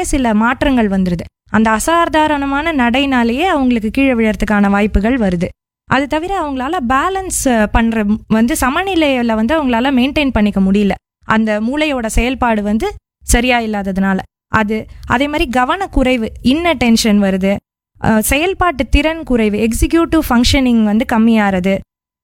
சில மாற்றங்கள் வந்துருது அந்த அசாதாரணமான நடைனாலேயே அவங்களுக்கு கீழே விழறதுக்கான வாய்ப்புகள் வருது அது தவிர அவங்களால பேலன்ஸ் பண்ற வந்து சமநிலையில வந்து அவங்களால மெயின்டைன் பண்ணிக்க முடியல அந்த மூளையோட செயல்பாடு வந்து சரியா இல்லாததுனால அது அதே மாதிரி கவனக்குறைவு இன்னட்டென்ஷன் வருது அஹ், செயல்பாட்டு திறன் குறைவு எக்ஸிக்யூட்டிவ் ஃபங்க்ஷனிங் வந்து கம்மியாகிறது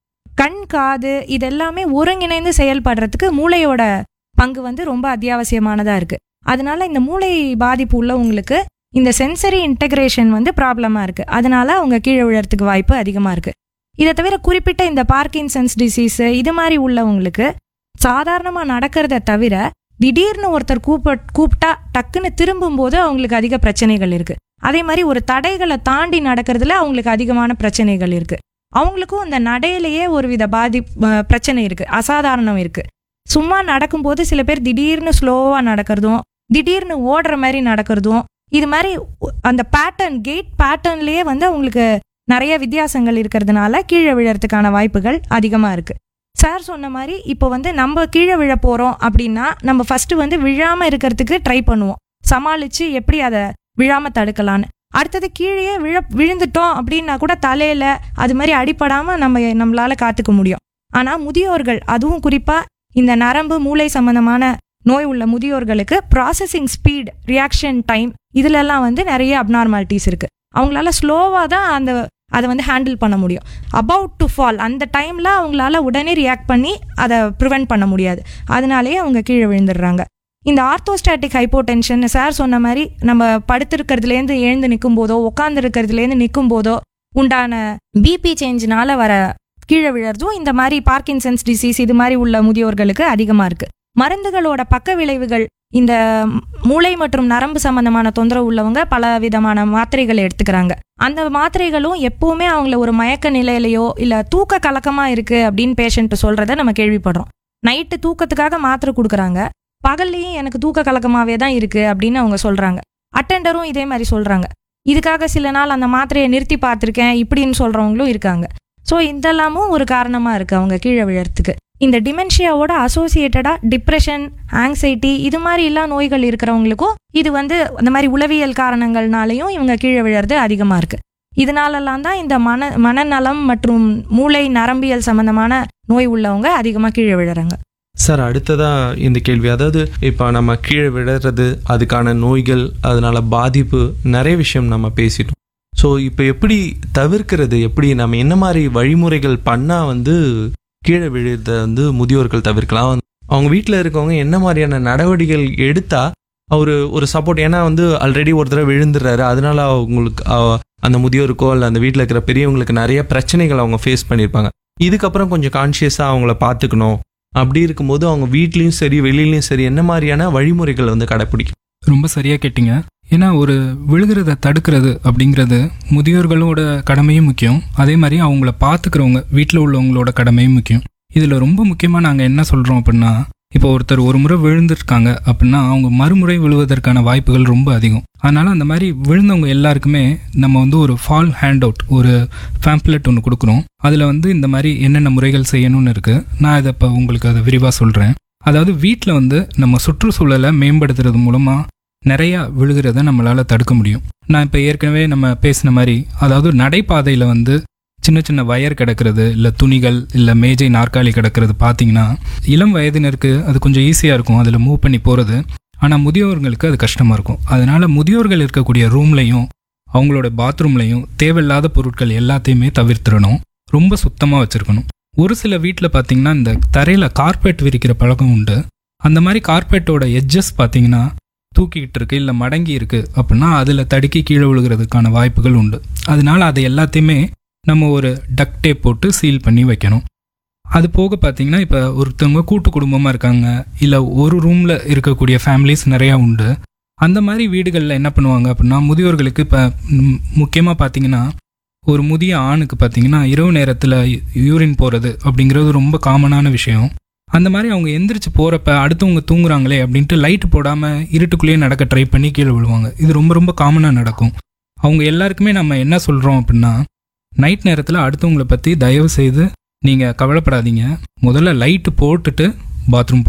கண் காது இதெல்லாமே ஒருங்கிணைந்து செயல்படுறதுக்கு மூளையோட பங்கு வந்து ரொம்ப அத்தியாவசியமானதா இருக்கு அதனால இந்த மூளை பாதிப்பு உள்ளவங்களுக்கு இந்த சென்சரி இன்டகிரேஷன் வந்து ப்ராப்ளமா இருக்கு அதனால அவங்க கீழே விழறதுக்கு வாய்ப்பு அதிகமா இருக்கு இதை தவிர குறிப்பிட்ட இந்த பார்க்கின்சன்ஸ் டிசீஸ் இது மாதிரி உள்ளவங்களுக்கு சாதாரணமா நடக்கிறத தவிர திடீர்னு ஒருத்தர் கூப்ப கூப்பிட்டா டக்குன்னு திரும்பும்போது அவங்களுக்கு அதிக பிரச்சனைகள் இருக்கு அதே மாதிரி ஒரு தடைகளை தாண்டி நடக்கிறதுல அவங்களுக்கு அதிகமான பிரச்சனைகள் இருக்கு அவங்களுக்கும் இந்த நடையிலேயே ஒரு வித பாதி அஹ் பிரச்சனை இருக்கு அசாதாரணம் இருக்கு சும்மா நடக்கும்போது சில பேர் திடீர்னு ஸ்லோவா நடக்கிறதும் திடீர்னு ஓடுற மாதிரி நடக்கிறதும் இது மாதிரி உ- அந்த பேட்டர்ன் கேட் பேட்டர்ன்லயே வந்து அவங்களுக்கு நிறைய வித்தியாசங்கள் இருக்கிறதுனால கீழே விழறதுக்கான வாய்ப்புகள் அதிகமா இருக்கு சார் சொன்ன மாதிரி இப்போ வந்து நம்ம கீழே விழ போறோம் அப்படின்னா நம்ம ஃபர்ஸ்ட் வந்து விழாம இருக்கிறதுக்கு ட்ரை பண்ணுவோம் சமாளிச்சு எப்படி அதை விழாம தடுக்கலான்னு அடுத்தது கீழே விழ விழுந்துட்டோம் அப்படின்னா கூட தலையில அது மாதிரி அடிபடாம நம்ம நம்மளால காத்துக்க முடியும் ஆனா முதியோர்கள் அதுவும் குறிப்பா இந்த நரம்பு மூளை சம்பந்தமான நோய் உள்ள முதியோர்களுக்கு ப்ராசஸிங் ஸ்பீட் ரியாக்ஷன் டைம் இதுலெல்லாம் வந்து நிறைய அப்நார்மாலிட்டிஸ் இருக்கு அவங்களால ஸ்லோவாக தான் அந்த அதை வந்து ஹேண்டில் பண்ண முடியும் அபவுட் டு ஃபால் அந்த டைம்ல அவங்களால உடனே ரியாக்ட் பண்ணி அதை ப்ரிவென்ட் பண்ண முடியாது அதனாலேயே அவங்க கீழே விழுந்துடுறாங்க இந்த ஆர்த்தோஸ்டாட்டிக் ஹைப்போடென்ஷன் சார் சொன்ன மாதிரி நம்ம படுத்திருக்கிறதுலேருந்து எழுந்து நிற்கும் போதோ உட்கார்ந்து இருக்கிறதுலேருந்து நிற்கும் போதோ உண்டான பிபி சேஞ்ச்னால வர கீழே விழறதும் இந்த மாதிரி பார்க்கின்சன்ஸ் டிசீஸ் இது மாதிரி உள்ள முதியோர்களுக்கு அதிகமா இருக்கு மருந்துகளோட பக்க விளைவுகள் இந்த மூளை மற்றும் நரம்பு சம்பந்தமான தொந்தரவு உள்ளவங்க பல விதமான மாத்திரைகளை எடுத்துக்கிறாங்க அந்த மாத்திரைகளும் எப்பவுமே அவங்கள ஒரு மயக்க நிலையிலையோ இல்ல தூக்க கலக்கமா இருக்கு அப்படின்னு பேஷண்ட் சொல்றத நம்ம கேள்விப்படுறோம் நைட்டு தூக்கத்துக்காக மாத்திரை கொடுக்குறாங்க பகல்லையும் எனக்கு தூக்க கலக்கமாவே தான் இருக்கு அப்படின்னு அவங்க சொல்றாங்க அட்டெண்டரும் இதே மாதிரி சொல்றாங்க இதுக்காக சில நாள் அந்த மாத்திரையை நிறுத்தி பார்த்துருக்கேன் இப்படின்னு சொல்றவங்களும் இருக்காங்க ஸோ இதெல்லாமும் ஒரு காரணமா இருக்கு அவங்க கீழே விழறதுக்கு இந்த டிமென்ஷியாவோட அசோசியேட்டடா டிப்ரெஷன் ஆங்ஸைட்டி இது மாதிரி எல்லா நோய்கள் இருக்கிறவங்களுக்கும் இது வந்து அந்த மாதிரி உளவியல் காரணங்கள்னாலையும் இவங்க கீழே விழறது அதிகமா இருக்கு இதனாலலாம் தான் இந்த மன மனநலம் மற்றும் மூளை நரம்பியல் சம்பந்தமான நோய் உள்ளவங்க அதிகமா கீழே விழுறாங்க சார் அடுத்ததா இந்த கேள்வி அதாவது இப்போ நம்ம கீழே விழுறது அதுக்கான நோய்கள் அதனால பாதிப்பு நிறைய விஷயம் நம்ம பேசிட்டோம் ஸோ இப்போ எப்படி தவிர்க்கிறது எப்படி நம்ம என்ன மாதிரி வழிமுறைகள் பண்ணால் வந்து கீழே விழுறத வந்து முதியோர்கள் தவிர்க்கலாம் அவங்க வீட்டில் இருக்கவங்க என்ன மாதிரியான நடவடிக்கைகள் எடுத்தா அவர் ஒரு சப்போர்ட் ஏன்னா வந்து ஆல்ரெடி ஒரு தடவை விழுந்துடுறாரு அதனால அவங்களுக்கு அவ- அந்த முதியோருக்கோ இல்லை அந்த வீட்டில் இருக்கிற பெரியவங்களுக்கு நிறைய பிரச்சனைகள் அவங்க ஃபேஸ் பண்ணியிருப்பாங்க இதுக்கப்புறம் கொஞ்சம் கான்ஷியஸாக அவங்கள பார்த்துக்கணும் அப்படி இருக்கும்போது அவங்க வீட்லேயும் சரி வெளியிலயும் சரி என்ன மாதிரியான வழிமுறைகள் வந்து கடைப்பிடிக்கும் ரொம்ப சரியா கேட்டீங்க ஏன்னா ஒரு விழுகிறத தடுக்கிறது அப்படிங்கிறது முதியோர்களோட கடமையும் முக்கியம் அதே மாதிரி அவங்கள பார்த்துக்கிறவங்க வீட்டில் உள்ளவங்களோட கடமையும் முக்கியம் இதில் ரொம்ப முக்கியமாக நாங்கள் என்ன சொல்கிறோம் அப்படின்னா இப்போ ஒருத்தர் ஒரு முறை விழுந்திருக்காங்க அப்படின்னா அவங்க மறுமுறை விழுவதற்கான வாய்ப்புகள் ரொம்ப அதிகம் அதனால அந்த மாதிரி விழுந்தவங்க எல்லாருக்குமே நம்ம வந்து ஒரு ஃபால் ஹேண்ட் அவுட் ஒரு பேம்ப்ளெட் ஒன்று கொடுக்குறோம் அதில் வந்து இந்த மாதிரி என்னென்ன முறைகள் செய்யணும்னு இருக்கு நான் இதை இப்போ உங்களுக்கு அதை விரிவாக சொல்கிறேன் அதாவது வீட்டில் வந்து நம்ம சுற்றுச்சூழலை மேம்படுத்துறது மூலமாக நிறைய விழுகிறத நம்மளால தடுக்க முடியும் நான் இப்போ ஏற்கனவே நம்ம பேசின மாதிரி அதாவது நடைபாதையில் வந்து சின்ன சின்ன வயர் கிடக்கிறது இல்லை துணிகள் இல்லை மேஜை நாற்காலி கிடக்கிறது பார்த்தீங்கன்னா இளம் வயதினருக்கு அது கொஞ்சம் ஈஸியாக இருக்கும் அதில் மூவ் பண்ணி போகிறது ஆனால் முதியோர்களுக்கு அது கஷ்டமாக இருக்கும் அதனால முதியோர்கள் இருக்கக்கூடிய ரூம்லையும் அவங்களோட பாத்ரூம்லையும் தேவையில்லாத பொருட்கள் எல்லாத்தையுமே தவிர்த்திடணும் ரொம்ப சுத்தமாக வச்சுருக்கணும் ஒரு சில வீட்டில் பார்த்தீங்கன்னா இந்த தரையில் கார்பெட் விரிக்கிற பழக்கம் உண்டு அந்த மாதிரி கார்பெட்டோட எட்ஜஸ் பார்த்தீங்கன்னா தூக்கிக்கிட்டு இருக்கு இல்லை மடங்கி இருக்கு அப்படின்னா அதில் தடுக்கி கீழே விழுகிறதுக்கான வாய்ப்புகள் உண்டு அதனால அதை எல்லாத்தையுமே நம்ம ஒரு டக் டேப் போட்டு சீல் பண்ணி வைக்கணும் அது போக பார்த்தீங்கன்னா இப்போ ஒருத்தவங்க கூட்டு குடும்பமாக இருக்காங்க இல்லை ஒரு ரூமில் இருக்கக்கூடிய ஃபேமிலிஸ் நிறையா உண்டு அந்த மாதிரி வீடுகளில் என்ன பண்ணுவாங்க அப்படின்னா முதியோர்களுக்கு இப்போ முக்கியமாக பார்த்தீங்கன்னா ஒரு முதிய ஆணுக்கு பார்த்தீங்கன்னா இரவு நேரத்தில் யூரின் போகிறது அப்படிங்கிறது ரொம்ப காமனான விஷயம் அந்த மாதிரி அவங்க எந்திரிச்சு போகிறப்ப அடுத்தவங்க தூங்குறாங்களே அப்படின்ட்டு லைட் போடாமல் இருட்டுக்குள்ளேயே நடக்க ட்ரை பண்ணி கீழே விழுவாங்க இது ரொம்ப ரொம்ப காமனாக நடக்கும் அவங்க எல்லாருக்குமே நம்ம என்ன சொல்கிறோம் அப்படின்னா நைட் நேரத்தில் அடுத்தவங்கள பற்றி தயவு செய்து நீங்கள் கவலைப்படாதீங்க முதல்ல லைட்டு போட்டுட்டு பாத்ரூம் போங்க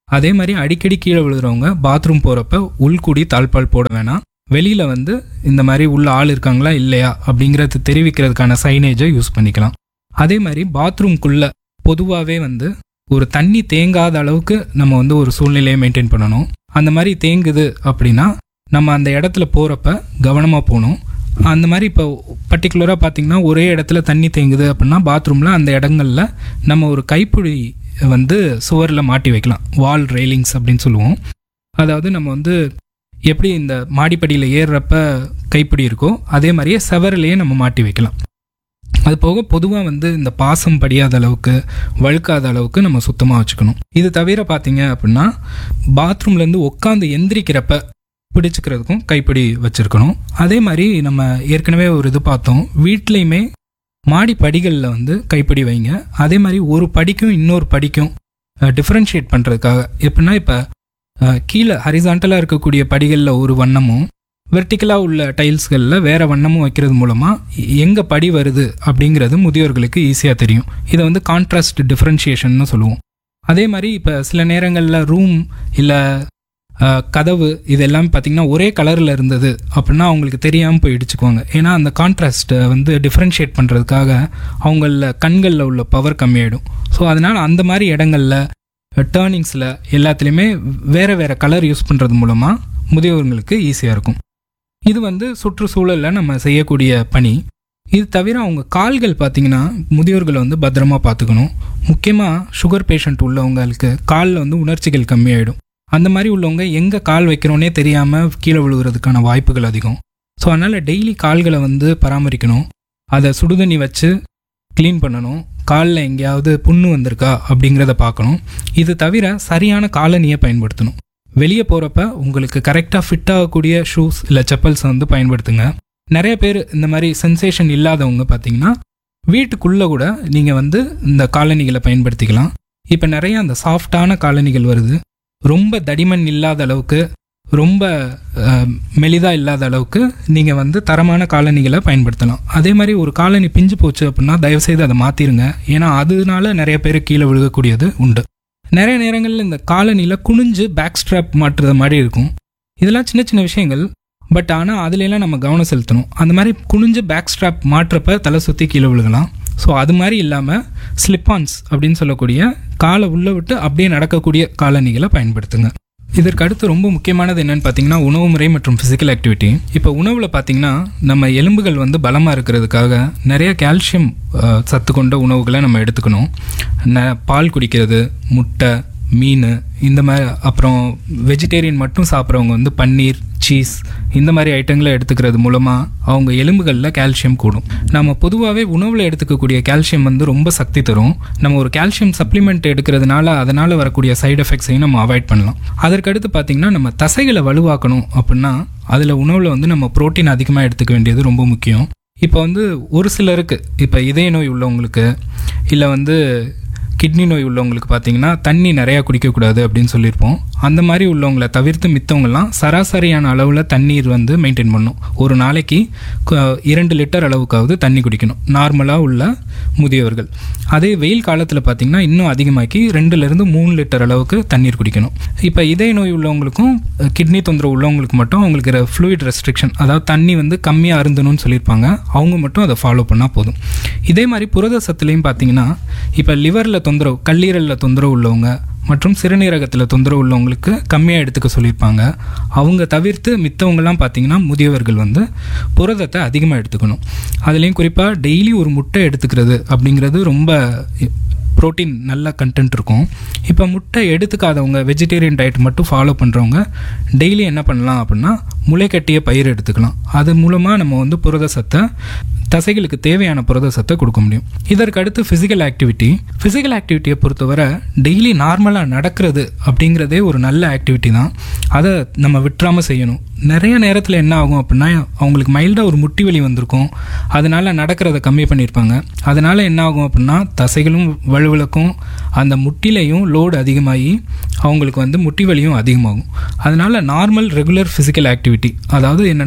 அதே மாதிரி அடிக்கடி கீழே விழுகிறவங்க பாத்ரூம் போகிறப்ப உள்குடி தாழ்பால் போட வேணாம் வெளியில் வந்து இந்த மாதிரி உள்ள ஆள் இருக்காங்களா இல்லையா அப்படிங்கிறது தெரிவிக்கிறதுக்கான சைனேஜை யூஸ் பண்ணிக்கலாம் அதே மாதிரி பாத்ரூம்குள்ளே பொதுவாகவே வந்து ஒரு தண்ணி தேங்காத அளவுக்கு நம்ம வந்து ஒரு சூழ்நிலையை மெயின்டைன் பண்ணணும் அந்த மாதிரி தேங்குது அப்படின்னா நம்ம அந்த இடத்துல போகிறப்ப கவனமாக போகணும் அந்த மாதிரி இப்போ பர்டிகுலராக பார்த்தீங்கன்னா ஒரே இடத்துல தண்ணி தேங்குது அப்படின்னா பாத்ரூமில் அந்த இடங்கள்ல நம்ம ஒரு கைப்பிடி வந்து சுவரில் மாட்டி வைக்கலாம் வால் ரெயிலிங்ஸ் அப்படின்னு சொல்லுவோம் அதாவது நம்ம வந்து எப்படி இந்த மாடிப்படியில் ஏறுறப்ப கைப்பிடி இருக்கோ அதே மாதிரியே செவரிலேயே நம்ம மாட்டி வைக்கலாம் அது போக பொதுவாக வந்து இந்த பாசம் படியாத அளவுக்கு வழுக்காத அளவுக்கு நம்ம சுத்தமாக வச்சுக்கணும் இது தவிர பார்த்தீங்க அப்படின்னா பாத்ரூம்லேருந்து உட்காந்து எந்திரிக்கிறப்ப பிடிச்சிக்கிறதுக்கும் கைப்பிடி வச்சுருக்கணும் அதே மாதிரி நம்ம ஏற்கனவே ஒரு இது பார்த்தோம் வீட்லேயுமே மாடி படிகளில் வந்து கைப்பிடி வைங்க அதே மாதிரி ஒரு படிக்கும் இன்னொரு படிக்கும் டிஃப்ரென்ஷியேட் பண்ணுறதுக்காக எப்படின்னா இப்போ கீழே ஹரிசாண்டலாக இருக்கக்கூடிய படிகளில் ஒரு வண்ணமும் வெர்டிக்கலாக உள்ள டைல்ஸ்களில் வேறு வண்ணமும் வைக்கிறது மூலமாக எங்கே படி வருது அப்படிங்கிறது முதியோர்களுக்கு ஈஸியாக தெரியும் இதை வந்து கான்ட்ராஸ்ட் டிஃப்ரென்ஷியேஷன்னு சொல்லுவோம் அதே மாதிரி இப்போ சில நேரங்களில் ரூம் இல்லை கதவு இது எல்லாமே பார்த்திங்கன்னா ஒரே கலரில் இருந்தது அப்படின்னா அவங்களுக்கு தெரியாமல் போய் இடிச்சுக்குவாங்க ஏன்னா அந்த கான்ட்ராஸ்ட்டை வந்து டிஃப்ரென்ஷியேட் பண்ணுறதுக்காக அவங்கள கண்களில் உள்ள பவர் கம்மியாயிடும் ஸோ அதனால் அந்த மாதிரி இடங்களில் டேர்னிங்ஸில் எல்லாத்துலேயுமே வேறு வேறு கலர் யூஸ் பண்ணுறது மூலமாக முதியோர்களுக்கு ஈஸியாக இருக்கும் இது வந்து சுற்றுச்சூழலில் நம்ம செய்யக்கூடிய பணி இது தவிர அவங்க கால்கள் பார்த்தீங்கன்னா முதியோர்களை வந்து பத்திரமா பார்த்துக்கணும் முக்கியமாக சுகர் பேஷண்ட் உள்ளவங்களுக்கு காலில் வந்து உணர்ச்சிகள் கம்மியாயிடும் அந்த மாதிரி உள்ளவங்க எங்கே கால் வைக்கிறோன்னே தெரியாமல் கீழே விழுகிறதுக்கான வாய்ப்புகள் அதிகம் ஸோ அதனால் டெய்லி கால்களை வந்து பராமரிக்கணும் அதை சுடுதண்ணி வச்சு க்ளீன் பண்ணணும் காலில் எங்கேயாவது புண்ணு வந்திருக்கா அப்படிங்கிறத பார்க்கணும் இது தவிர சரியான காலணியை பயன்படுத்தணும் வெளியே போகிறப்ப உங்களுக்கு கரெக்டாக ஃபிட் ஆகக்கூடிய ஷூஸ் இல்லை செப்பல்ஸை வந்து பயன்படுத்துங்க நிறைய பேர் இந்த மாதிரி சென்சேஷன் இல்லாதவங்க பார்த்தீங்கன்னா வீட்டுக்குள்ளே கூட நீங்கள் வந்து இந்த காலணிகளை பயன்படுத்திக்கலாம் இப்போ நிறைய அந்த சாஃப்டான காலணிகள் வருது ரொம்ப தடிமன் இல்லாத அளவுக்கு ரொம்ப மெலிதாக இல்லாத அளவுக்கு நீங்கள் வந்து தரமான காலணிகளை பயன்படுத்தலாம் அதே மாதிரி ஒரு காலனி பிஞ்சு போச்சு அப்படின்னா தயவுசெய்து அதை மாற்றிருங்க ஏன்னா அதனால நிறைய பேர் கீழே விழுகக்கூடியது உண்டு நிறைய நேரங்களில் இந்த காலனியில் குனிஞ்சு பேக் ஸ்ட்ராப் மாட்டுறது மாதிரி இருக்கும் இதெல்லாம் சின்ன சின்ன விஷயங்கள் பட் ஆனால் அதுலலாம் நம்ம கவனம் செலுத்தணும் அந்த மாதிரி குனிஞ்சு பேக் ஸ்ட்ராப் மாட்டுறப்ப தலை சுற்றி கீழே விழுகலாம் ஸோ அது மாதிரி இல்லாமல் ஸ்லிப்பான்ஸ் அப்படின்னு சொல்லக்கூடிய காலை உள்ளே விட்டு அப்படியே நடக்கக்கூடிய காலணிகளை பயன்படுத்துங்க இதற்கு அடுத்து ரொம்ப முக்கியமானது என்னன்னு பார்த்தீங்கன்னா உணவு முறை மற்றும் ஃபிசிக்கல் ஆக்டிவிட்டி இப்போ உணவில் பார்த்தீங்கன்னா நம்ம எலும்புகள் வந்து பலமாக இருக்கிறதுக்காக நிறைய கால்சியம் சத்து கொண்ட உணவுகளை நம்ம எடுத்துக்கணும் ந பால் குடிக்கிறது முட்டை மீன் இந்த மாதிரி அப்புறம் வெஜிடேரியன் மட்டும் சாப்பிட்றவங்க வந்து பன்னீர் சீஸ் இந்த மாதிரி ஐட்டங்களை எடுத்துக்கிறது மூலமாக அவங்க எலும்புகளில் கால்சியம் கூடும் நம்ம பொதுவாகவே உணவில் எடுத்துக்கக்கூடிய கால்சியம் வந்து ரொம்ப சக்தி தரும் நம்ம ஒரு கால்சியம் சப்ளிமெண்ட் எடுக்கிறதுனால அதனால் வரக்கூடிய சைடு எஃபெக்ட்ஸையும் நம்ம அவாய்ட் பண்ணலாம் அதற்கடுத்து பார்த்திங்கன்னா நம்ம தசைகளை வலுவாக்கணும் அப்படின்னா அதில் உணவில் வந்து நம்ம புரோட்டீன் அதிகமாக எடுத்துக்க வேண்டியது ரொம்ப முக்கியம் இப்போ வந்து ஒரு சிலருக்கு இப்போ இதய நோய் உள்ளவங்களுக்கு இல்லை வந்து கிட்னி நோய் உள்ளவங்களுக்கு பார்த்தீங்கன்னா தண்ணி நிறையா குடிக்கக்கூடாது அப்படின்னு சொல்லியிருப்போம் அந்த மாதிரி உள்ளவங்களை தவிர்த்து மித்தவங்கலாம் சராசரியான அளவில் தண்ணீர் வந்து மெயின்டைன் பண்ணும் ஒரு நாளைக்கு இரண்டு லிட்டர் அளவுக்காவது தண்ணி குடிக்கணும் நார்மலாக உள்ள முதியவர்கள் அதே வெயில் காலத்தில் பார்த்தீங்கன்னா இன்னும் அதிகமாக்கி ரெண்டுலேருந்து மூணு லிட்டர் அளவுக்கு தண்ணீர் குடிக்கணும் இப்போ இதய நோய் உள்ளவங்களுக்கும் கிட்னி தொந்தரவு உள்ளவங்களுக்கு மட்டும் அவங்களுக்கு ஃப்ளூயிட் ரெஸ்ட்ரிக்ஷன் அதாவது தண்ணி வந்து கம்மியாக அருந்தணும்னு சொல்லியிருப்பாங்க அவங்க மட்டும் அதை ஃபாலோ பண்ணால் போதும் இதே மாதிரி புரத சத்துலேயும் பார்த்தீங்கன்னா இப்போ லிவரில் தொந்தரவு கல்லீரலில் தொந்தரவு உள்ளவங்க மற்றும் சிறுநீரகத்தில் தொந்தரவு உள்ளவங்களுக்கு கம்மியாக எடுத்துக்க சொல்லியிருப்பாங்க அவங்க தவிர்த்து மித்தவங்கலாம் பார்த்தீங்கன்னா முதியவர்கள் வந்து புரதத்தை அதிகமாக எடுத்துக்கணும் அதுலேயும் குறிப்பாக டெய்லி ஒரு முட்டை எடுத்துக்கிறது அப்படிங்கிறது ரொம்ப ப்ரோட்டீன் நல்ல கண்டென்ட் இருக்கும் இப்போ முட்டை எடுத்துக்காதவங்க வெஜிடேரியன் டயட் மட்டும் ஃபாலோ பண்ணுறவங்க டெய்லி என்ன பண்ணலாம் அப்படின்னா முளைக்கட்டிய பயிர் எடுத்துக்கலாம் அது மூலமாக நம்ம வந்து புரத சத்தை தசைகளுக்கு தேவையான புரத சத்தை கொடுக்க முடியும் இதற்கு அடுத்து ஃபிசிக்கல் ஆக்டிவிட்டி ஃபிசிக்கல் ஆக்டிவிட்டியை பொறுத்தவரை டெய்லி நார்மலாக நடக்கிறது அப்படிங்கிறதே ஒரு நல்ல ஆக்டிவிட்டி தான் அதை நம்ம விட்டுறாமல் செய்யணும் நிறைய நேரத்தில் என்ன ஆகும் அப்படின்னா அவங்களுக்கு மைல்டாக ஒரு முட்டி வலி வந்திருக்கும் அதனால நடக்கிறத கம்மி பண்ணியிருப்பாங்க அதனால என்ன ஆகும் அப்படின்னா தசைகளும் வலுவிளக்கும் அந்த முட்டிலையும் லோடு அதிகமாகி அவங்களுக்கு வந்து முட்டி வலியும் அதிகமாகும் அதனால நார்மல் ரெகுலர் ஃபிசிக்கல் ஆக்டிவிட்டி அதாவது என்னென்னா ஒரு அரை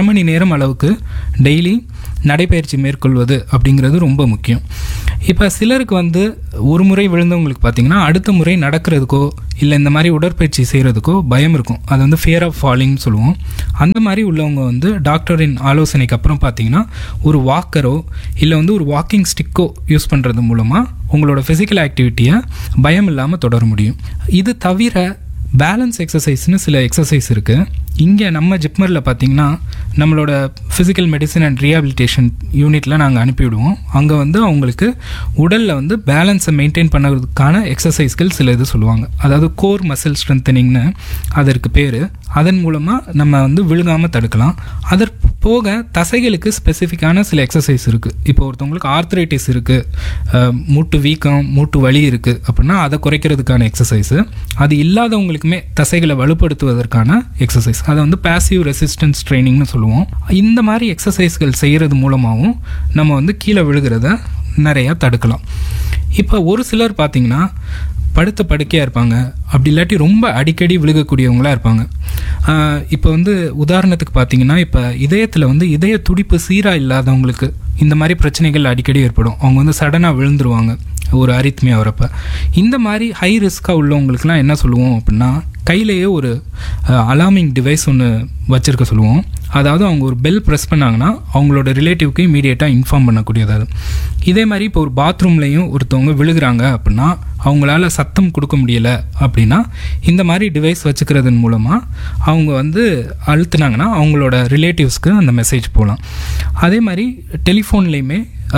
அரை மணி நேரம் அளவுக்கு டெய்லி நடைப்பயிற்சி மேற்கொள்வது அப்படிங்கிறது ரொம்ப முக்கியம் இப்போ சிலருக்கு வந்து ஒரு முறை விழுந்தவங்களுக்கு பார்த்தீங்கன்னா அடுத்த முறை நடக்கிறதுக்கோ இல்லை இந்த மாதிரி உடற்பயிற்சி செய்கிறதுக்கோ பயம் இருக்கும் அது வந்து ஃபியர் ஆஃப் ஃபாலிங்னு சொல்லுவோம் அந்த மாதிரி உள்ளவங்க வந்து டாக்டரின் ஆலோசனைக்கு அப்புறம் பார்த்தீங்கன்னா ஒரு வாக்கரோ இல்லை வந்து ஒரு வாக்கிங் ஸ்டிக்கோ யூஸ் பண்ணுறது மூலமாக உங்களோட ஃபிசிக்கல் ஆக்டிவிட்டியை பயம் இல்லாமல் தொடர முடியும் இது தவிர பேலன்ஸ் எக்ஸசைஸ்னு சில எக்ஸசைஸ் இருக்குது இங்கே நம்ம ஜிப்மரில் பார்த்தீங்கன்னா நம்மளோட ஃபிசிக்கல் மெடிசன் அண்ட் ரீஹாபிலிட்டேஷன் யூனிட்டில் நாங்கள் அனுப்பிவிடுவோம் அங்கே வந்து அவங்களுக்கு உடலில் வந்து பேலன்ஸை மெயின்டைன் பண்ணுறதுக்கான எக்ஸசைஸ்கள் சில இது சொல்லுவாங்க அதாவது கோர் மசில் ஸ்ட்ரென்தனிங்னு அதற்கு பேர் அதன் மூலமாக நம்ம வந்து விழுகாமல் தடுக்கலாம் அதற்கு போக தசைகளுக்கு ஸ்பெசிஃபிக்கான சில எக்ஸசைஸ் இருக்குது இப்போ ஒருத்தவங்களுக்கு ஆர்த்ரைட்டிஸ் இருக்குது மூட்டு வீக்கம் மூட்டு வலி இருக்குது அப்படின்னா அதை குறைக்கிறதுக்கான எக்ஸசைஸு அது இல்லாதவங்களுக்குமே தசைகளை வலுப்படுத்துவதற்கான எக்ஸசைஸ் அதை வந்து பேசிவ் ரெசிஸ்டன்ஸ் ட்ரைனிங்னு சொல்லுவோம் இந்த மாதிரி எக்ஸசைஸ்கள் செய்கிறது மூலமாகவும் நம்ம வந்து கீழே விழுகிறத நிறையா தடுக்கலாம் இப்போ ஒரு சிலர் பார்த்தீங்கன்னா படுத்த படுக்கையாக இருப்பாங்க அப்படி இல்லாட்டி ரொம்ப அடிக்கடி விழுகக்கூடியவங்களாக இருப்பாங்க ஆஹ் இப்போ வந்து உதாரணத்துக்கு பார்த்தீங்கன்னா இப்போ இதயத்தில் வந்து இதய துடிப்பு சீராக இல்லாதவங்களுக்கு இந்த மாதிரி பிரச்சனைகள் அடிக்கடி ஏற்படும் அவங்க வந்து சடனாக விழுந்துருவாங்க ஒரு அரித்மியா வரப்ப இந்த மாதிரி ஹை ரிஸ்க்காக உள்ளவங்களுக்குலாம் என்ன சொல்லுவோம் அப்படின்னா கையிலேயே ஒரு அலார்மிங் டிவைஸ் ஒன்று வச்சுருக்க சொல்லுவோம் அதாவது அவங்க ஒரு பெல் ப்ரெஸ் பண்ணாங்கன்னா அவங்களோட ரிலேட்டிவ்க்கு இமீடியட்டாக இன்ஃபார்ம் பண்ணக்கூடியது அது இதே மாதிரி இப்போ ஒரு பாத்ரூம்லேயும் ஒருத்தவங்க விழுகிறாங்க அப்படின்னா அவங்களால சத்தம் கொடுக்க முடியலை அப்படின்னா இந்த மாதிரி டிவைஸ் வச்சுக்கிறதன் மூலமாக அவங்க வந்து அழுத்துனாங்கன்னா அவங்களோட ரிலேட்டிவ்ஸ்க்கு அந்த மெசேஜ் போகலாம் அதே மாதிரி டெலிஃபோன்லேயுமே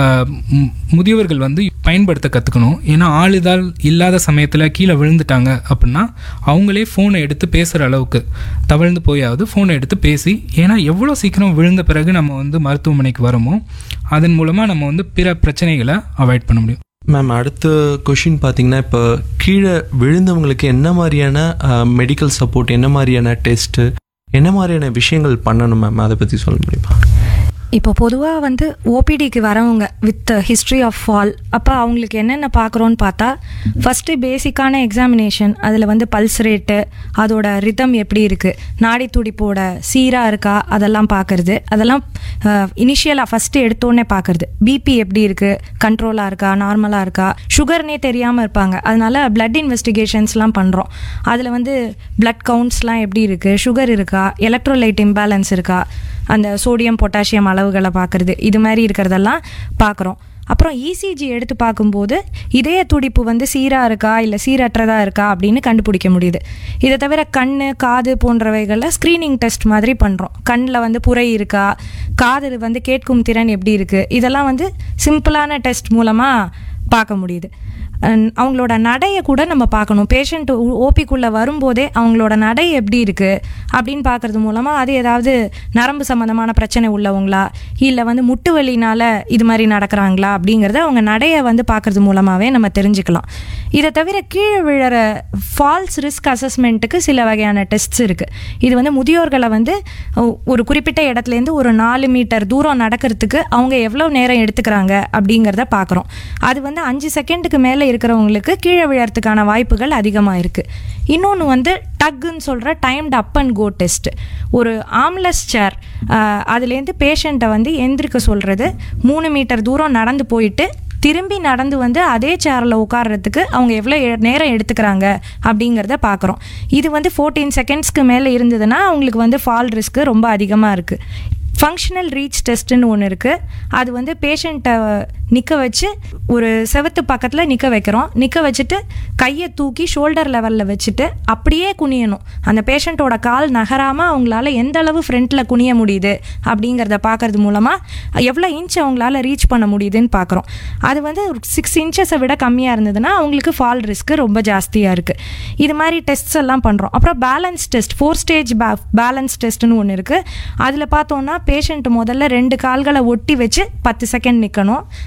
முதியவர்கள் வந்து பயன்படுத்த கற்றுக்கணும் ஏன்னா ஆளுதால் இல்லாத சமயத்தில் கீழே விழுந்துட்டாங்க அப்படின்னா அவங்களே ஃபோனை எடுத்து பேசுகிற அளவுக்கு தவழ்ந்து போயாவது ஃபோனை எடுத்து பேசி ஏன்னா எவ்வளோ சீக்கிரம் விழுந்த பிறகு நம்ம வந்து மருத்துவமனைக்கு வரோமோ அதன் மூலமாக நம்ம வந்து பிற பிரச்சனைகளை அவாய்ட் பண்ண முடியும் மேம் அடுத்த கொஷின் பார்த்தீங்கன்னா இப்போ கீழே விழுந்தவங்களுக்கு என்ன மாதிரியான மெடிக்கல் சப்போர்ட் என்ன மாதிரியான டெஸ்ட்டு என்ன மாதிரியான விஷயங்கள் பண்ணணும் மேம் அதை பற்றி சொல்ல முடியுமா இப்போ பொதுவாக வந்து ஓபிடிக்கு வரவங்க வித் ஹிஸ்ட்ரி ஆஃப் ஃபால் அப்போ அவங்களுக்கு என்னென்ன பார்க்குறோன்னு பார்த்தா ஃபஸ்ட்டு பேசிக்கான எக்ஸாமினேஷன் அதில் வந்து பல்ஸ் ரேட்டு அதோட ரிதம் எப்படி இருக்குது நாடி துடிப்போட சீராக இருக்கா அதெல்லாம் பார்க்குறது அதெல்லாம் இனிஷியலாக ஃபஸ்ட்டு எடுத்தோடனே பார்க்குறது பிபி எப்படி இருக்குது கண்ட்ரோலாக இருக்கா நார்மலாக இருக்கா சுகர்னே தெரியாமல் இருப்பாங்க அதனால பிளட் இன்வெஸ்டிகேஷன்ஸ்லாம் பண்ணுறோம் அதில் வந்து பிளட் கவுண்ட்ஸ்லாம் எப்படி இருக்குது சுகர் இருக்கா எலக்ட்ரோலைட் இம்பேலன்ஸ் இருக்கா அந்த சோடியம் பொட்டாசியம் அளவுகளை பார்க்குறது இது மாதிரி இருக்கிறதெல்லாம் பார்க்குறோம் அப்புறம் இசிஜி எடுத்து பார்க்கும்போது இதய துடிப்பு வந்து சீராக இருக்கா இல்லை சீரற்றதாக இருக்கா அப்படின்னு கண்டுபிடிக்க முடியுது இதை தவிர கண் காது போன்றவைகளில் ஸ்க்ரீனிங் டெஸ்ட் மாதிரி பண்ணுறோம் கண்ணில் வந்து புரை இருக்கா காது வந்து கேட்கும் திறன் எப்படி இருக்குது இதெல்லாம் வந்து சிம்பிளான டெஸ்ட் மூலமாக பார்க்க முடியுது அவங்களோட நடையை கூட நம்ம பார்க்கணும் பேஷண்ட் ஓபிக்குள்ளே வரும்போதே அவங்களோட நடை எப்படி இருக்குது அப்படின்னு பார்க்கறது மூலமாக அது ஏதாவது நரம்பு சம்மந்தமான பிரச்சனை உள்ளவங்களா இல்லை வந்து முட்டு வலினால இது மாதிரி நடக்கிறாங்களா அப்படிங்கிறத அவங்க நடையை வந்து பார்க்கறது மூலமாகவே நம்ம தெரிஞ்சுக்கலாம் இதை தவிர கீழே விழற ஃபால்ஸ் ரிஸ்க் அசஸ்மெண்ட்டுக்கு சில வகையான டெஸ்ட்ஸ் இருக்குது இது வந்து முதியோர்களை வந்து ஒரு குறிப்பிட்ட இடத்துலேருந்து ஒரு நாலு மீட்டர் தூரம் நடக்கிறதுக்கு அவங்க எவ்வளோ நேரம் எடுத்துக்கிறாங்க அப்படிங்கிறத பார்க்குறோம் அது வந்து அஞ்சு செகண்டுக்கு மேலே இருக்கிறவங்களுக்கு கீழே விழறதுக்கான வாய்ப்புகள் அதிகமாக இருக்குது இன்னொன்று வந்து டக்குன்னு சொல்கிற timed up and go test ஒரு ஆம்லெஸ் சேர் அதுலேருந்து பேஷண்ட்டை வந்து எந்திரிக்க சொல்கிறது மூணு மீட்டர் தூரம் நடந்து போயிட்டு திரும்பி நடந்து வந்து அதே சேரில் உட்கார்றதுக்கு அவங்க எவ்வளோ நேரம் எடுத்துக்கிறாங்க அப்படிங்கிறத பார்க்குறோம் இது வந்து ஃபோர்டீன் செகண்ட்ஸ்க்கு மேலே இருந்ததுன்னா அவங்களுக்கு வந்து ஃபால் ரிஸ்க்கு ரொம்ப அதிகமாக இருக்குது ஃபங்க்ஷனல் ரீச் டெஸ்ட்டுன்னு ஒன்று இருக்குது அது வந்து பேஷண்ட்டை நிற்க வச்சு ஒரு செவத்து பக்கத்தில் நிற்க வைக்கிறோம் நிற்க வச்சுட்டு கையை தூக்கி ஷோல்டர் லெவலில் வச்சுட்டு அப்படியே குனியணும் அந்த பேஷண்ட்டோட கால் நகராமல் அவங்களால எந்த அளவு ஃப்ரண்ட்டில் குனிய முடியுது அப்படிங்கிறத பார்க்கறது மூலமாக எவ்வளோ இன்ச் அவங்களால ரீச் பண்ண முடியுதுன்னு பார்க்குறோம் அது வந்து ஒரு சிக்ஸ் இன்ச்சஸை விட கம்மியாக இருந்ததுன்னா அவங்களுக்கு ஃபால் ரிஸ்க்கு ரொம்ப ஜாஸ்தியாக இருக்குது இது மாதிரி டெஸ்ட்ஸ் எல்லாம் பண்ணுறோம் அப்புறம் பேலன்ஸ் டெஸ்ட் ஃபோர் ஸ்டேஜ் பே பேலன்ஸ் டெஸ்ட்னு ஒன்று இருக்குது அதில் பார்த்தோன்னா பேஷண்ட் முதல்ல ரெண்டு கால்களை ஒட்டி வச்சு பத்து செகண்ட் நிற்கணும்